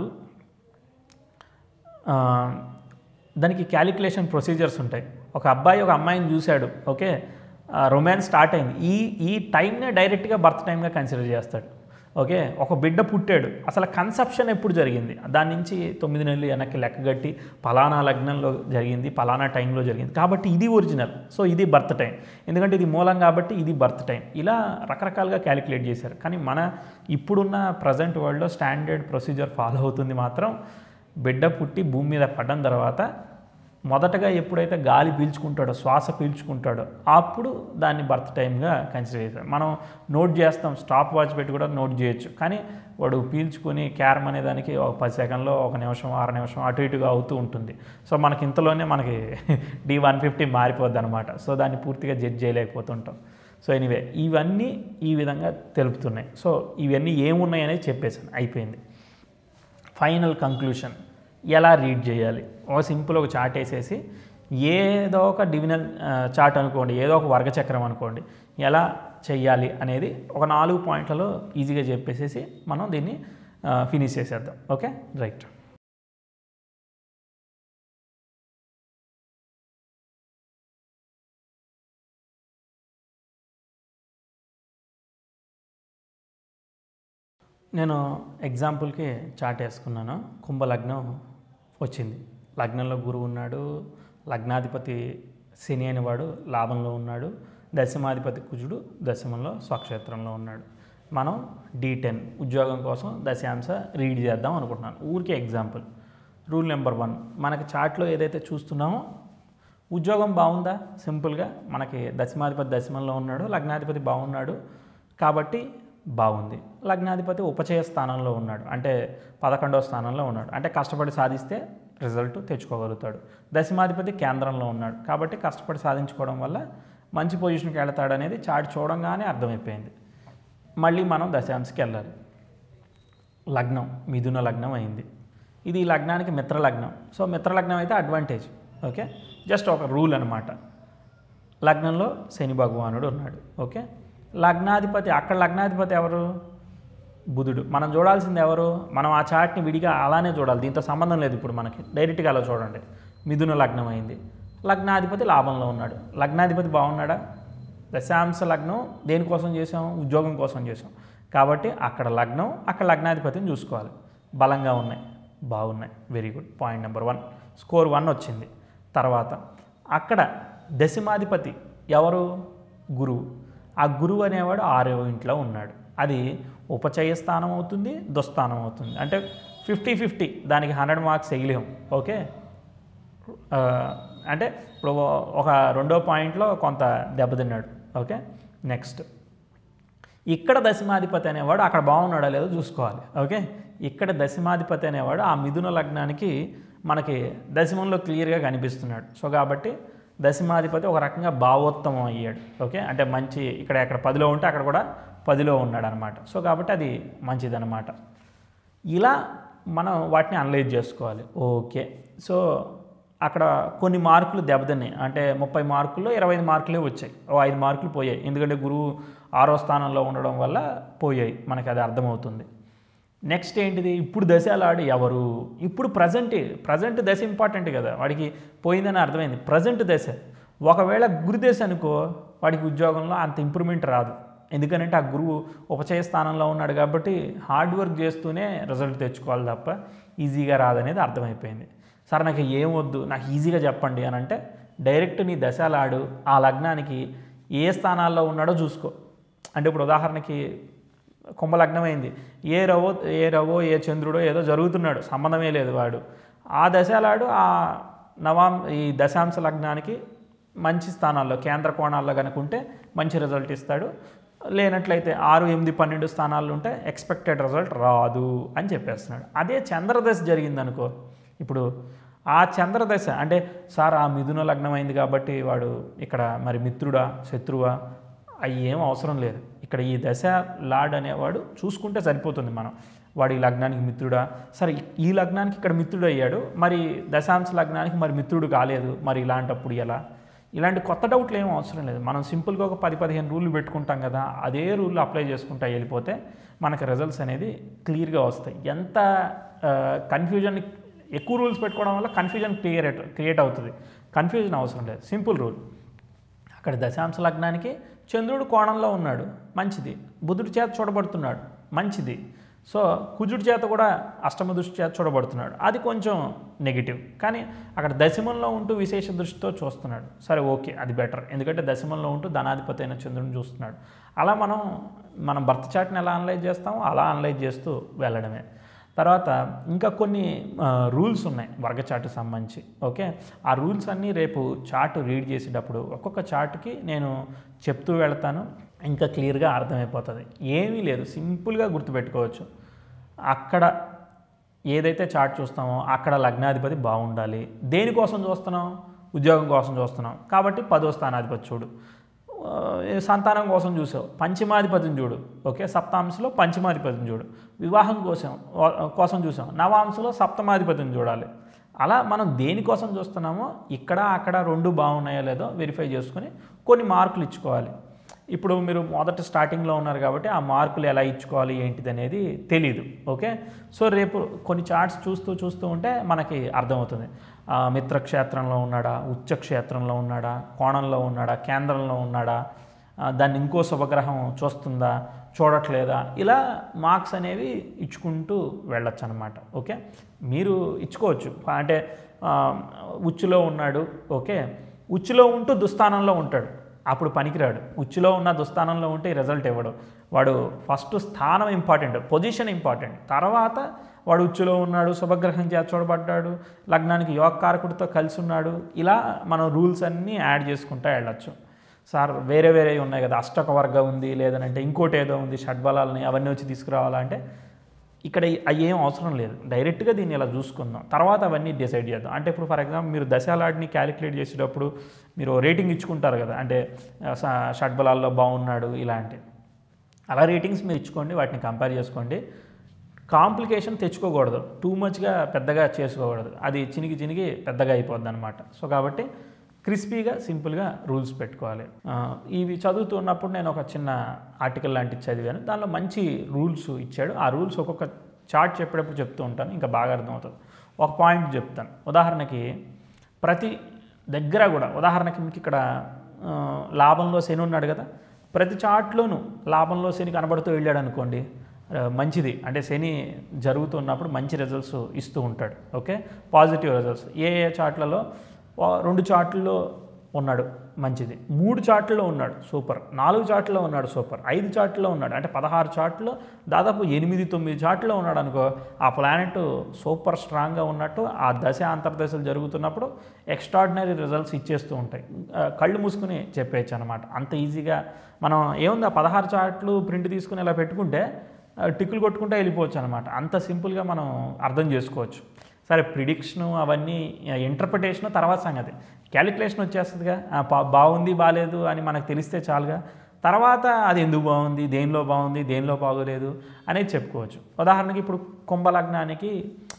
[SPEAKER 1] ఆ, దానికి క్యాలిక్యులేషన్ ప్రొసీజర్స్ ఉంటాయి ఒక అబ్బాయి ఒక అమ్మాయిని చూశాడు ఓకే రొమాన్స్ స్టార్ట్ అయింది ఈ ఈ టైంనే డైరెక్ట్గా బర్త్ టైంగా కన్సిడర్ చేస్తాడు ఓకే ఒక బిడ్డ పుట్టాడు అసలు కన్సెప్షన్ ఎప్పుడు జరిగింది దాని నుంచి తొమ్మిది నెలలు వెనక్కి లెక్కగట్టి పలానా లగ్నంలో జరిగింది పలానా టైంలో జరిగింది కాబట్టి ఇది ఒరిజినల్ సో ఇది బర్త్ టైం ఎందుకంటే ఇది మూలం కాబట్టి ఇది బర్త్ టైం ఇలా రకరకాలుగా క్యాలిక్యులేట్ చేశారు కానీ మన ఇప్పుడున్న ప్రజెంట్ వరల్డ్లో స్టాండర్డ్ ప్రొసీజర్ ఫాలో అవుతుంది మాత్రం బిడ్డ పుట్టి భూమి మీద పడ్డం తర్వాత మొదటగా ఎప్పుడైతే గాలి పీల్చుకుంటాడో శ్వాస పీల్చుకుంటాడో అప్పుడు దాన్ని బర్త్ టైంగా కన్సిడర్ చేస్తాం మనం నోట్ చేస్తాం స్టాప్ వాచ్ పెట్టి కూడా నోట్ చేయొచ్చు కానీ వాడు పీల్చుకొని క్యారమ్ అనే దానికి ఒక పది సెకండ్లో ఒక నిమిషం ఆరు నిమిషం అటు ఇటుగా అవుతూ ఉంటుంది సో మనకి ఇంతలోనే మనకి డి వన్ ఫిఫ్టీ మారిపోద్ది అనమాట సో దాన్ని పూర్తిగా జడ్జ్ చేయలేకపోతుంటాం సో ఎనీవే ఇవన్నీ ఈ విధంగా తెలుపుతున్నాయి సో ఇవన్నీ ఏమున్నాయి అనేది చెప్పేసాను అయిపోయింది ఫైనల్ కంక్లూషన్ ఎలా రీడ్ చేయాలి ఒక సింపుల్ ఒక చార్ట్ వేసేసి ఏదో ఒక డివినల్ చార్ట్ అనుకోండి ఏదో ఒక వర్గచక్రం అనుకోండి ఎలా చెయ్యాలి అనేది ఒక నాలుగు పాయింట్లలో ఈజీగా చెప్పేసేసి మనం దీన్ని ఫినిష్ చేసేద్దాం ఓకే రైట్ నేను ఎగ్జాంపుల్కి చార్ట్ వేసుకున్నాను కుంభలగ్నం వచ్చింది లగ్నంలో గురువు ఉన్నాడు లగ్నాధిపతి శని అనేవాడు లాభంలో ఉన్నాడు దశమాధిపతి కుజుడు దశమంలో స్వక్షేత్రంలో ఉన్నాడు మనం డి టెన్ ఉద్యోగం కోసం దశాంశ రీడ్ చేద్దాం అనుకుంటున్నాను ఊరికే ఎగ్జాంపుల్ రూల్ నెంబర్ వన్ మనకి చార్ట్లో ఏదైతే చూస్తున్నామో ఉద్యోగం బాగుందా సింపుల్గా మనకి దశమాధిపతి దశమంలో ఉన్నాడు లగ్నాధిపతి బాగున్నాడు కాబట్టి బాగుంది లగ్నాధిపతి ఉపచయ స్థానంలో ఉన్నాడు అంటే పదకొండవ స్థానంలో ఉన్నాడు అంటే కష్టపడి సాధిస్తే రిజల్ట్ తెచ్చుకోగలుగుతాడు దశమాధిపతి కేంద్రంలో ఉన్నాడు కాబట్టి కష్టపడి సాధించుకోవడం వల్ల మంచి పొజిషన్కి వెళతాడు అనేది చార్ట్ చూడంగానే అర్థమైపోయింది మళ్ళీ మనం దశాంశకి వెళ్ళాలి లగ్నం మిథున లగ్నం అయింది ఇది ఈ లగ్నానికి మిత్ర లగ్నం సో మిత్ర లగ్నం అయితే అడ్వాంటేజ్ ఓకే జస్ట్ ఒక రూల్ అనమాట లగ్నంలో శని భగవానుడు ఉన్నాడు ఓకే లగ్నాధిపతి అక్కడ లగ్నాధిపతి ఎవరు బుధుడు మనం చూడాల్సింది ఎవరు మనం ఆ చార్ట్ని విడిగా అలానే చూడాలి దీంతో సంబంధం లేదు ఇప్పుడు మనకి డైరెక్ట్గా అలా చూడండి మిథున లగ్నం అయింది లగ్నాధిపతి లాభంలో ఉన్నాడు లగ్నాధిపతి బాగున్నాడా దశాంశ లగ్నం దేనికోసం చేసాం ఉద్యోగం కోసం చేసాం కాబట్టి అక్కడ లగ్నం అక్కడ లగ్నాధిపతిని చూసుకోవాలి బలంగా ఉన్నాయి బాగున్నాయి very good point number one score one వచ్చింది తర్వాత అక్కడ దశమాధిపతి ఎవరు గురువు ఆ గురువు అనేవాడు ఆరవ ఇంట్లో ఉన్నాడు అది ఉపచయ స్థానం అవుతుంది దుస్థానం అవుతుంది అంటే ఫిఫ్టీ ఫిఫ్టీ దానికి హండ్రెడ్ మార్క్స్ వేయలేం ఓకే ఆ, అంటే ఇప్పుడు ఒక రెండో పాయింట్లో కొంత దెబ్బతిన్నాడు ఓకే నెక్స్ట్ ఇక్కడ దశమాధిపతి అనేవాడు అక్కడ బాగున్నాడో లేదో చూసుకోవాలి ఓకే ఇక్కడ దశమాధిపతి అనేవాడు ఆ మిథున లగ్నానికి మనకి దశమంలో క్లియర్గా కనిపిస్తున్నాడు సో కాబట్టి దశమాధిపతి ఒక రకంగా భావోత్తమం అయ్యాడు ఓకే అంటే మంచి ఇక్కడ ఎక్కడ పదిలో ఉంటే అక్కడ కూడా పదిలో ఉన్నాడు అనమాట సో కాబట్టి అది మంచిదన్నమాట ఇలా మనం వాటిని అనలైజ్ చేసుకోవాలి ఓకే సో అక్కడ కొన్ని మార్కులు దెబ్బతిన్నాయి అంటే ముప్పై మార్కుల్లో ఇరవై ఐదు మార్కులే వచ్చాయి ఓ ఐదు మార్కులు పోయాయి ఎందుకంటే గురువు ఆరో స్థానంలో ఉండడం వల్ల పోయాయి మనకి అది అర్థమవుతుంది నెక్స్ట్ ఏంటిది ఇప్పుడు దశలు ఆడు ఎవరు ఇప్పుడు ప్రజెంట్ ప్రజెంట్ దశ ఇంపార్టెంట్ కదా వాడికి పోయిందని అర్థమైంది ప్రజెంట్ దశ ఒకవేళ గురుదశ అనుకో వాడికి ఉద్యోగంలో అంత ఇంప్రూవ్మెంట్ రాదు ఎందుకంటే ఆ గురువు ఉపచయ స్థానంలో ఉన్నాడు కాబట్టి హార్డ్ వర్క్ చేస్తూనే రిజల్ట్ తెచ్చుకోవాలి తప్ప ఈజీగా రాదనేది అర్థమైపోయింది సార్ నాకు ఏం వద్దు నాకు ఈజీగా చెప్పండి అని అంటే డైరెక్ట్ నీ దశలాడు ఆ లగ్నానికి ఏ స్థానాల్లో ఉన్నాడో చూసుకో అంటే ఇప్పుడు ఉదాహరణకి కుంభలగ్నమైంది ఏ రవో ఏ రవో ఏ చంద్రుడో ఏదో జరుగుతున్నాడు సంబంధమే లేదు వాడు ఆ దశలాడు ఆ నవాం ఈ దశాంశ లగ్నానికి మంచి స్థానాల్లో కేంద్ర కోణాల్లో కనుకుంటే మంచి రిజల్ట్ ఇస్తాడు లేనట్లయితే ఆరు ఎనిమిది పన్నెండు స్థానాల్లో ఉంటే ఎక్స్పెక్టెడ్ రిజల్ట్ రాదు అని చెప్పేస్తున్నాడు అదే చంద్రదశ జరిగిందనుకో ఇప్పుడు ఆ చంద్రదశ అంటే సార్ ఆ మిథున లగ్నం అయింది కాబట్టి వాడు ఇక్కడ మరి మిత్రుడా శత్రువా అవి ఏం అవసరం లేదు ఇక్కడ ఈ దశ లాడ్ అనేవాడు చూసుకుంటే సరిపోతుంది మనం వాడి ఈ లగ్నానికి మిత్రుడా సరే ఈ లగ్నానికి ఇక్కడ మిత్రుడు అయ్యాడు మరి దశాంశ లగ్నానికి మరి మిత్రుడు కాలేదు మరి ఇలాంటప్పుడు ఎలా ఇలాంటి కొత్త డౌట్లు ఏం అవసరం లేదు మనం సింపుల్గా ఒక పది పదిహేను రూళ్ళు పెట్టుకుంటాం కదా అదే రూల్ అప్లై చేసుకుంటా వెళ్ళిపోతే మనకి రిజల్ట్స్ అనేది క్లియర్గా వస్తాయి ఎంత కన్ఫ్యూజన్ ఎక్కువ రూల్స్ పెట్టుకోవడం వల్ల కన్ఫ్యూజన్ క్లియర్ క్రియేట్ అవుతుంది కన్ఫ్యూజన్ అవసరం లేదు సింపుల్ రూల్ అక్కడ దశాంశ లగ్నానికి చంద్రుడు కోణంలో ఉన్నాడు మంచిది బుధుడి చేత చూడబడుతున్నాడు మంచిది సో కుజుడి చేత కూడా అష్టమ దృష్టి చేత చూడబడుతున్నాడు అది కొంచెం నెగిటివ్ కానీ అక్కడ దశమంలో ఉంటూ విశేష దృష్టితో చూస్తున్నాడు సరే ఓకే అది బెటర్ ఎందుకంటే దశమంలో ఉంటూ ధనాధిపతి అయిన చంద్రుడిని చూస్తున్నాడు అలా మనం మనం భర్త చాట్ని ఎలా అనలైజ్ చేస్తామో అలా అనలైజ్ చేస్తూ వెళ్ళడమే తర్వాత ఇంకా కొన్ని రూల్స్ ఉన్నాయి వర్గ చార్ట్ సంబంధించి ఓకే ఆ రూల్స్ అన్నీ రేపు చార్ట్ రీడ్ చేసేటప్పుడు ఒక్కొక్క చార్ట్కి నేను చెప్తూ వెళ్తాను ఇంకా క్లియర్గా అర్థమైపోతుంది ఏమీ లేదు సింపుల్గా గుర్తుపెట్టుకోవచ్చు అక్కడ ఏదైతే చార్ట్ చూస్తామో అక్కడ లగ్నాధిపతి బాగుండాలి దేనికోసం చూస్తున్నాం ఉద్యోగం కోసం చూస్తున్నాం కాబట్టి పదో స్థానాధిపతి చూడు ఆ, సంతానం కోసం చూసావు పంచమాధిపతిని చూడు ఓకే సప్తాంశలో పంచమాధిపతిని చూడు వివాహం కోసం కోసం చూసాం నవాంశలో సప్తమాధిపతిని చూడాలి అలా మనం దేనికోసం చూస్తున్నామో ఇక్కడ అక్కడ రెండు బాగున్నాయో లేదో వెరిఫై చేసుకొని కొన్ని మార్కులు ఇచ్చుకోవాలి ఇప్పుడు మీరు మొదట స్టార్టింగ్లో ఉన్నారు కాబట్టి ఆ మార్కులు ఎలా ఇచ్చుకోవాలి ఏంటిది అనేది తెలియదు ఓకే సో రేపు కొన్ని చార్ట్స్ చూస్తూ చూస్తూ ఉంటే మనకి అర్థమవుతుంది ఆ, మిత్రక్షేత్రంలో ఉన్నాడా ఉచ్చక్షేత్రంలో ఉన్నాడా కోణంలో ఉన్నాడా కేంద్రంలో ఉన్నాడా ఆ, దాన్ని ఇంకో శుభగ్రహం చూస్తుందా చూడట్లేదా ఇలా మార్క్స్ అనేవి ఇచ్చుకుంటూ వెళ్ళొచ్చు అనమాట ఓకే మీరు ఇచ్చుకోవచ్చు అంటే ఆ, ఉచ్చులో ఉన్నాడు ఓకే ఉచ్చులో ఉంటూ దుస్థానంలో ఉంటాడు అప్పుడు పనికిరాడు ఉచ్చులో ఉన్న దుస్థానంలో ఉంటే రిజల్ట్ ఇవ్వడు వాడు ఫస్ట్ స్థానం ఇంపార్టెంట్ పొజిషన్ ఇంపార్టెంట్ తర్వాత వాడు ఉచ్చులో ఉన్నాడు శుభగ్రహం చేత చూడబడ్డాడు లగ్నానికి యోగకారకుడితో కలిసి ఉన్నాడు ఇలా మనం రూల్స్ అన్నీ యాడ్ చేసుకుంటూ వెళ్ళచ్చు సార్ వేరే వేరే ఉన్నాయి కదా అష్టక వర్గం ఉంది లేదనంటే ఇంకోటి ఏదో ఉంది షడ్బలాలని అవన్నీ వచ్చి తీసుకురావాలంటే ఇక్కడ అవి ఏం అవసరం లేదు డైరెక్ట్గా దీన్ని ఇలా చూసుకుందాం తర్వాత అవన్నీ డిసైడ్ చేద్దాం అంటే ఇప్పుడు ఫర్ ఎగ్జాంపుల్ మీరు దశాలాడిని క్యాలిక్యులేట్ చేసేటప్పుడు మీరు రేటింగ్ ఇచ్చుకుంటారు కదా అంటే ఆ, స- షడ్బలాల్లో బాగున్నాడు ఇలాంటి అలా రేటింగ్స్ మీరు ఇచ్చుకోండి వాటిని కంపేర్ చేసుకోండి కాంప్లికేషన్ తెచ్చుకోకూడదు టూ మచ్గా పెద్దగా చేసుకోకూడదు అది చినిగి చినిగి పెద్దగా అయిపోద్ది అనమాట సో కాబట్టి క్రిస్పీగా సింపుల్గా రూల్స్ పెట్టుకోవాలి ఆ, ఇవి చదువుతున్నప్పుడు నేను ఒక చిన్న ఆర్టికల్ లాంటిది చదివాను దానిలో మంచి రూల్స్ ఇచ్చాడు ఆ రూల్స్ ఒక్కొక్క చార్ట్ చెప్పేటప్పుడు చెప్తూ ఉంటాను ఇంకా బాగా అర్థమవుతుంది ఒక పాయింట్ చెప్తాను ఉదాహరణకి ప్రతి దగ్గర కూడా ఉదాహరణకి మీకు ఇక్కడ ఆ, లాభంలో శని ఉన్నాడు కదా ప్రతి చార్ట్లోనూ లాభంలో శని కనబడుతూ వెళ్ళాడు అనుకోండి ఆ, మంచిది అంటే శని జరుగుతున్నప్పుడు మంచి రిజల్ట్స్ ఇస్తూ ఉంటాడు ఓకే పాజిటివ్ రిజల్ట్స్ ఏ ఏ చార్ట్లలో వా- రెండు చార్ట్లలో ఉన్నాడు మంచిది మూడు చార్ట్లలో ఉన్నాడు సూపర్ నాలుగు చార్ట్లలో ఉన్నాడు సూపర్ ఐదు చార్ట్లలో ఉన్నాడు అంటే పదహారు చార్ట్లో దాదాపు ఎనిమిది తొమ్మిది చార్ట్లో ఉన్నాడు అనుకో ఆ ప్లానెట్ సూపర్ స్ట్రాంగ్గా ఉన్నట్టు ఆ దశ అంతర్దశలు జరుగుతున్నప్పుడు ఎక్స్ట్రాడినరీ రిజల్ట్స్ ఇచ్చేస్తూ ఉంటాయి ఆ, కళ్ళు మూసుకుని చెప్పేయచ్చు అనమాట అంత ఈజీగా మనం ఏముంది ఆ పదహారు చార్ట్లు ప్రింట్ తీసుకుని ఇలా పెట్టుకుంటే ఆ, టిక్కులు కొట్టుకుంటే వెళ్ళిపోవచ్చు అనమాట అంత సింపుల్గా మనం అర్థం చేసుకోవచ్చు సరే ప్రిడిక్షను అవన్నీ ఇంటర్ప్రిటేషన్ తర్వాత సంగతి క్యాలిక్యులేషన్ వచ్చేస్తుందిగా ఆ, పా- బాగుంది బాగాలేదు అని మనకు తెలిస్తే చాలుగా తర్వాత అది ఎందుకు బాగుంది దేనిలో బాగుంది దేనిలో బాగోలేదు అనేది చెప్పుకోవచ్చు ఉదాహరణకి ఇప్పుడు కుంభలగ్నానికి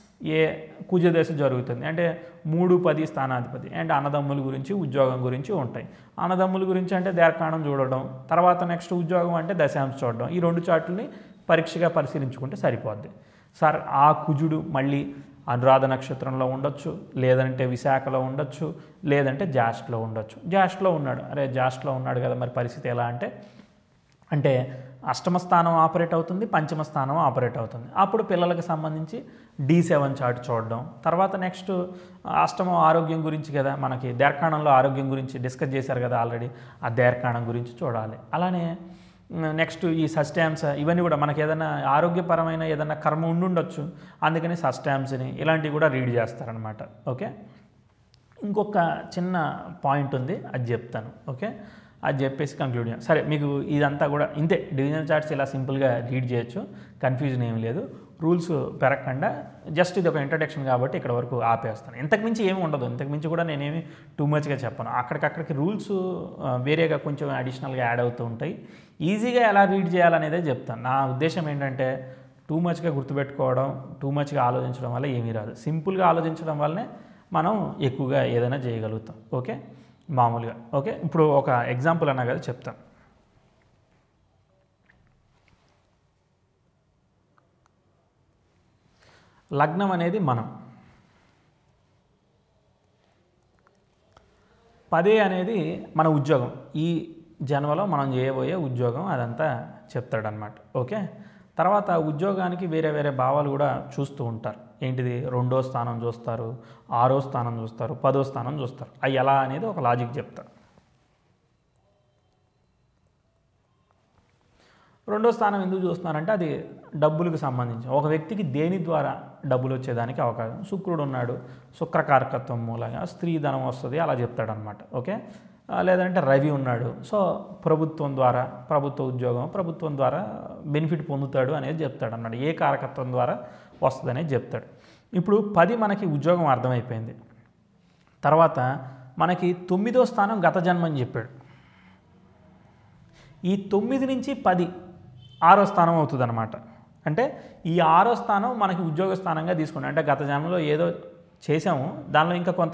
[SPEAKER 1] ఏ కుజదశ జరుగుతుంది అంటే మూడు పది స్థానాధిపతి అండ్ అన్నదమ్ముల గురించి ఉద్యోగం గురించి ఉంటాయి అన్నదమ్ముల గురించి అంటే దేర్కాణం చూడడం తర్వాత నెక్స్ట్ ఉద్యోగం అంటే దశాంశ చూడడం ఈ రెండు చార్టుల్ని పరీక్షగా పరిశీలించుకుంటే సరిపోద్ది సార్ ఆ కుజుడు మళ్ళీ అనురాధ నక్షత్రంలో ఉండొచ్చు లేదంటే విశాఖలో ఉండొచ్చు లేదంటే జాస్ట్లో ఉండొచ్చు జాస్ట్లో ఉన్నాడు అరే జాస్ట్లో ఉన్నాడు కదా మరి పరిస్థితి ఎలా అంటే అంటే అష్టమ స్థానం ఆపరేట్ అవుతుంది పంచమ స్థానం ఆపరేట్ అవుతుంది అప్పుడు పిల్లలకు సంబంధించి డి సెవెన్ చార్ట్ చూడడం తర్వాత నెక్స్ట్ అష్టమ ఆరోగ్యం గురించి కదా మనకి దేర్కాణంలో ఆరోగ్యం గురించి డిస్కస్ చేశారు కదా ఆల్రెడీ ఆ దేర్కాణం గురించి చూడాలి అలానే నెక్స్ట్ ఈ సస్టామ్స్ ఇవన్నీ కూడా మనకి ఏదైనా ఆరోగ్యపరమైన ఏదైనా కర్మ ఉండుండొచ్చు అందుకని సస్టామ్స్ని ఇలాంటివి కూడా రీడ్ చేస్తారనమాట ఓకే ఇంకొక చిన్న పాయింట్ ఉంది అది చెప్తాను ఓకే అది చెప్పేసి కంక్లూడ్ చేయాలి సరే మీకు ఇదంతా కూడా ఇంతే డివిజన్ చార్ట్స్ ఇలా సింపుల్గా రీడ్ చేయొచ్చు కన్ఫ్యూజన్ ఏం లేదు రూల్స్ పెరగకుండా జస్ట్ ఇది ఒక ఇంట్రడక్షన్ కాబట్టి ఇక్కడ వరకు ఆపేస్తాను ఇంతకుమించి ఏమి ఉండదు ఇంతకుమించి కూడా నేనేమి టూ మచ్గా చెప్పను అక్కడికక్కడికి రూల్స్ వేరేగా కొంచెం అడిషనల్గా యాడ్ అవుతూ ఉంటాయి ఈజీగా ఎలా రీడ్ చేయాలనేదే చెప్తాను నా ఉద్దేశం ఏంటంటే టూ మచ్గా గుర్తుపెట్టుకోవడం టూ మచ్గా ఆలోచించడం వల్ల ఏమీ రాదు సింపుల్గా ఆలోచించడం వల్లనే మనం ఎక్కువగా ఏదైనా చేయగలుగుతాం ఓకే మామూలుగా ఓకే ఇప్పుడు ఒక ఎగ్జాంపుల్ అన్నా కదా చెప్తాను లగ్నం అనేది మనం పదే అనేది మన ఉద్యోగం ఈ జన్మలో మనం చేయబోయే ఉద్యోగం అదంతా చెప్తాడనమాట ఓకే తర్వాత ఉద్యోగానికి వేరే వేరే భావాలు కూడా చూస్తూ ఉంటారు ఏంటిది రెండో స్థానం చూస్తారు ఆరో స్థానం చూస్తారు పదో స్థానం చూస్తారు అవి ఎలా అనేది ఒక లాజిక్ చెప్తారు రెండో స్థానం ఎందుకు చూస్తున్నారంటే అది డబ్బులకు సంబంధించి ఒక వ్యక్తికి దేని ద్వారా డబ్బులు వచ్చేదానికి అవకాశం శుక్రుడు ఉన్నాడు శుక్రకారకత్వం మూలంగా స్త్రీ ధనం వస్తుంది అలా చెప్తాడనమాట ఓకే ఆ, లేదంటే రవి ఉన్నాడు సో ప్రభుత్వం ద్వారా ప్రభుత్వ ఉద్యోగం ప్రభుత్వం ద్వారా బెనిఫిట్ పొందుతాడు అనేది చెప్తాడు అన్నమాట ఏ కారకత్వం ద్వారా వస్తుంది అనేది చెప్తాడు ఇప్పుడు పది మనకి ఉద్యోగం అర్థమైపోయింది తర్వాత మనకి తొమ్మిదో స్థానం గత జన్మ అని చెప్పాడు ఈ తొమ్మిది నుంచి పది ఆరో స్థానం అవుతుంది అనమాట అంటే ఈ ఆరో స్థానం మనకి ఉద్యోగ స్థానంగా తీసుకున్నాం అంటే గత జన్మలో ఏదో చేసాము దానిలో ఇంకా కొంత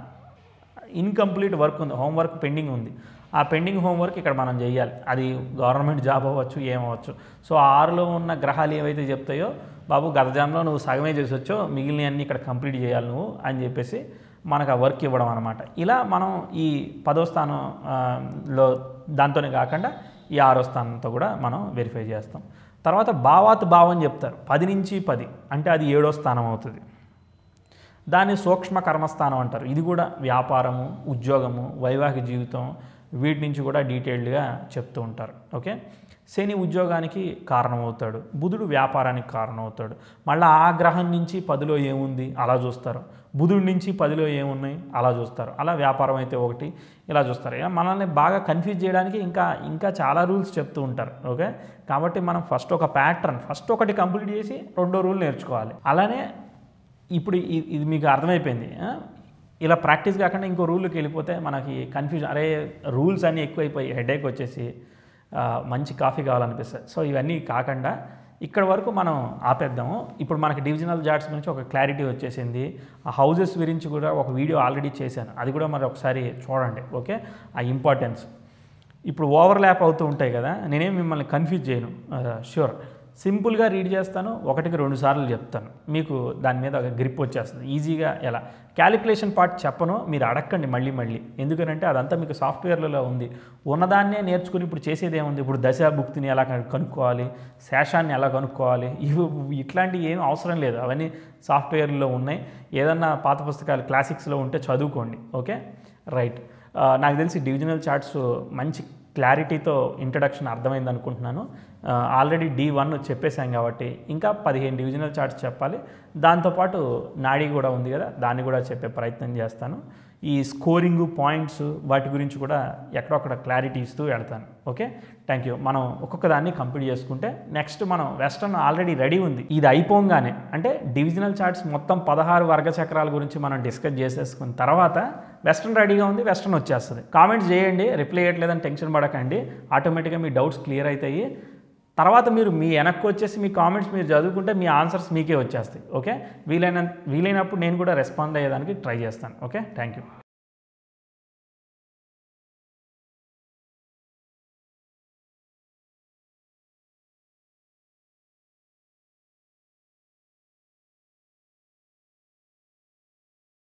[SPEAKER 1] ఇన్కంప్లీట్ వర్క్ ఉంది హోంవర్క్ పెండింగ్ ఉంది ఆ పెండింగ్ హోంవర్క్ ఇక్కడ మనం చేయాలి అది గవర్నమెంట్ జాబ్ అవ్వచ్చు ఏమవ్వచ్చు సో ఆ ఆరులో ఉన్న గ్రహాలు ఏవైతే చెప్తాయో బాబు గత జన్మలో నువ్వు సగమే చేసి వచ్చో మిగిలినవన్నీ ఇక్కడ కంప్లీట్ చేయాలి నువ్వు అని చెప్పేసి మనకు ఆ వర్క్ ఇవ్వడం అనమాట ఇలా మనం ఈ పదో స్థానం ఆ, లో దాంతోనే కాకుండా ఈ ఆరో స్థానంతో కూడా మనం వెరిఫై చేస్తాం తర్వాత భావాత్ భావం చెప్తారు పది నుంచి పది అంటే అది ఏడో స్థానం అవుతుంది దాన్ని సూక్ష్మ కర్మస్థానం అంటారు ఇది కూడా వ్యాపారము ఉద్యోగము వైవాహిక జీవితం వీటి నుంచి కూడా డీటెయిల్డ్గా చెప్తూ ఉంటారు ఓకే శని ఉద్యోగానికి కారణమవుతాడు బుధుడు వ్యాపారానికి కారణమవుతాడు మళ్ళీ ఆ గ్రహం నుంచి పదిలో ఏముంది అలా చూస్తారు బుధుడి నుంచి పదిలో ఏమున్నాయి అలా చూస్తారు అలా వ్యాపారం అయితే ఒకటి ఇలా చూస్తారు ఇక మనల్ని బాగా కన్ఫ్యూజ్ చేయడానికి ఇంకా ఇంకా చాలా రూల్స్ చెప్తూ ఉంటారు ఓకే కాబట్టి మనం ఫస్ట్ ఒక ప్యాటర్న్ ఫస్ట్ ఒకటి కంప్లీట్ చేసి రెండో రూల్ నేర్చుకోవాలి అలానే ఇప్పుడు ఇ- ఇది మీకు అర్థమైపోయింది ఆ? ఇలా ప్రాక్టీస్ కాకుండా ఇంకో రూల్కి వెళ్ళిపోతే మనకి కన్ఫ్యూజన్ అరే రూల్స్ అన్నీ ఎక్కువైపోయి హెడేక్ వచ్చేసి ఆ, మంచి కాఫీ కావాలనిపిస్తుంది సో ఇవన్నీ కాకుండా ఇక్కడ వరకు మనం ఆపేద్దాము ఇప్పుడు మనకి డివిజనల్ జాట్స్ గురించి ఒక క్లారిటీ వచ్చేసింది ఆ హౌజెస్ గురించి కూడా ఒక వీడియో ఆల్రెడీ చేశాను అది కూడా మరి ఒకసారి చూడండి ఓకే ఆ ఇంపార్టెన్స్ ఇప్పుడు ఓవర్ ల్యాప్ అవుతూ ఉంటాయి కదా నేనేం మిమ్మల్ని కన్ఫ్యూజ్ చేయను షూర్ సింపుల్గా రీడ్ చేస్తాను ఒకటికి రెండు సార్లు చెప్తాను మీకు దాని మీద ఒక గ్రిప్ వచ్చేస్తుంది ఈజీగా ఎలా క్యాలిక్యులేషన్ పార్ట్ చెప్పను మీరు అడగండి మళ్ళీ మళ్ళీ ఎందుకంటే అదంతా మీకు సాఫ్ట్వేర్లలో ఉంది ఉన్నదాన్నే నేర్చుకుని ఇప్పుడు చేసేది ఏముంది ఇప్పుడు దశ భుక్తిని ఎలా కను- కనుక్కోవాలి శేషాన్ని ఎలా కనుక్కోవాలి ఇవి ఇట్లాంటివి ఏం అవసరం లేదు అవన్నీ సాఫ్ట్వేర్లో ఉన్నాయి ఏదన్నా పాత పుస్తకాలు క్లాసిక్స్లో ఉంటే చదువుకోండి ఓకే రైట్ ఆ, నాకు తెలిసి డివిజనల్ చార్ట్స్ మంచి క్లారిటీతో ఇంట్రడక్షన్ అర్థమైంది అనుకుంటున్నాను ఆల్రెడీ డి వన్ చెప్పేశాం కాబట్టి ఇంకా పదిహేను డివిజనల్ చార్ట్స్ చెప్పాలి దాంతోపాటు నాడీ కూడా ఉంది కదా దాన్ని కూడా చెప్పే ప్రయత్నం చేస్తాను ఈ స్కోరింగ్ పాయింట్స్ వాటి గురించి కూడా ఎక్కడొక్కడ క్లారిటీ ఇస్తూ వెళ్తాను ఓకే థ్యాంక్ యూ మనం ఒక్కొక్క దాన్ని కంప్లీట్ చేసుకుంటే నెక్స్ట్ మనం వెస్టర్న్ ఆల్రెడీ రెడీ ఉంది ఇది అయిపోగానే అంటే డివిజనల్ చార్ట్స్ మొత్తం పదహారు వర్గ చక్రాల గురించి మనం డిస్కస్ చేసేసుకున్న తర్వాత వెస్టర్న్ రెడీగా ఉంది వెస్టర్న్ వచ్చేస్తుంది కామెంట్స్ చేయండి రిప్లై చేయట్లేదని టెన్షన్ పడకండి ఆటోమేటిక్గా మీ డౌట్స్ క్లియర్ అవుతాయి తర్వాత మీరు మీ వెనక్కి వచ్చేసి మీ కామెంట్స్ మీరు చదువుకుంటే మీ ఆన్సర్స్ మీకే వచ్చేస్తాయి ఓకే వీలైన వీలైనప్పుడు నేను కూడా రెస్పాండ్ అయ్యేదానికి ట్రై చేస్తాను ఓకే థ్యాంక్ యూ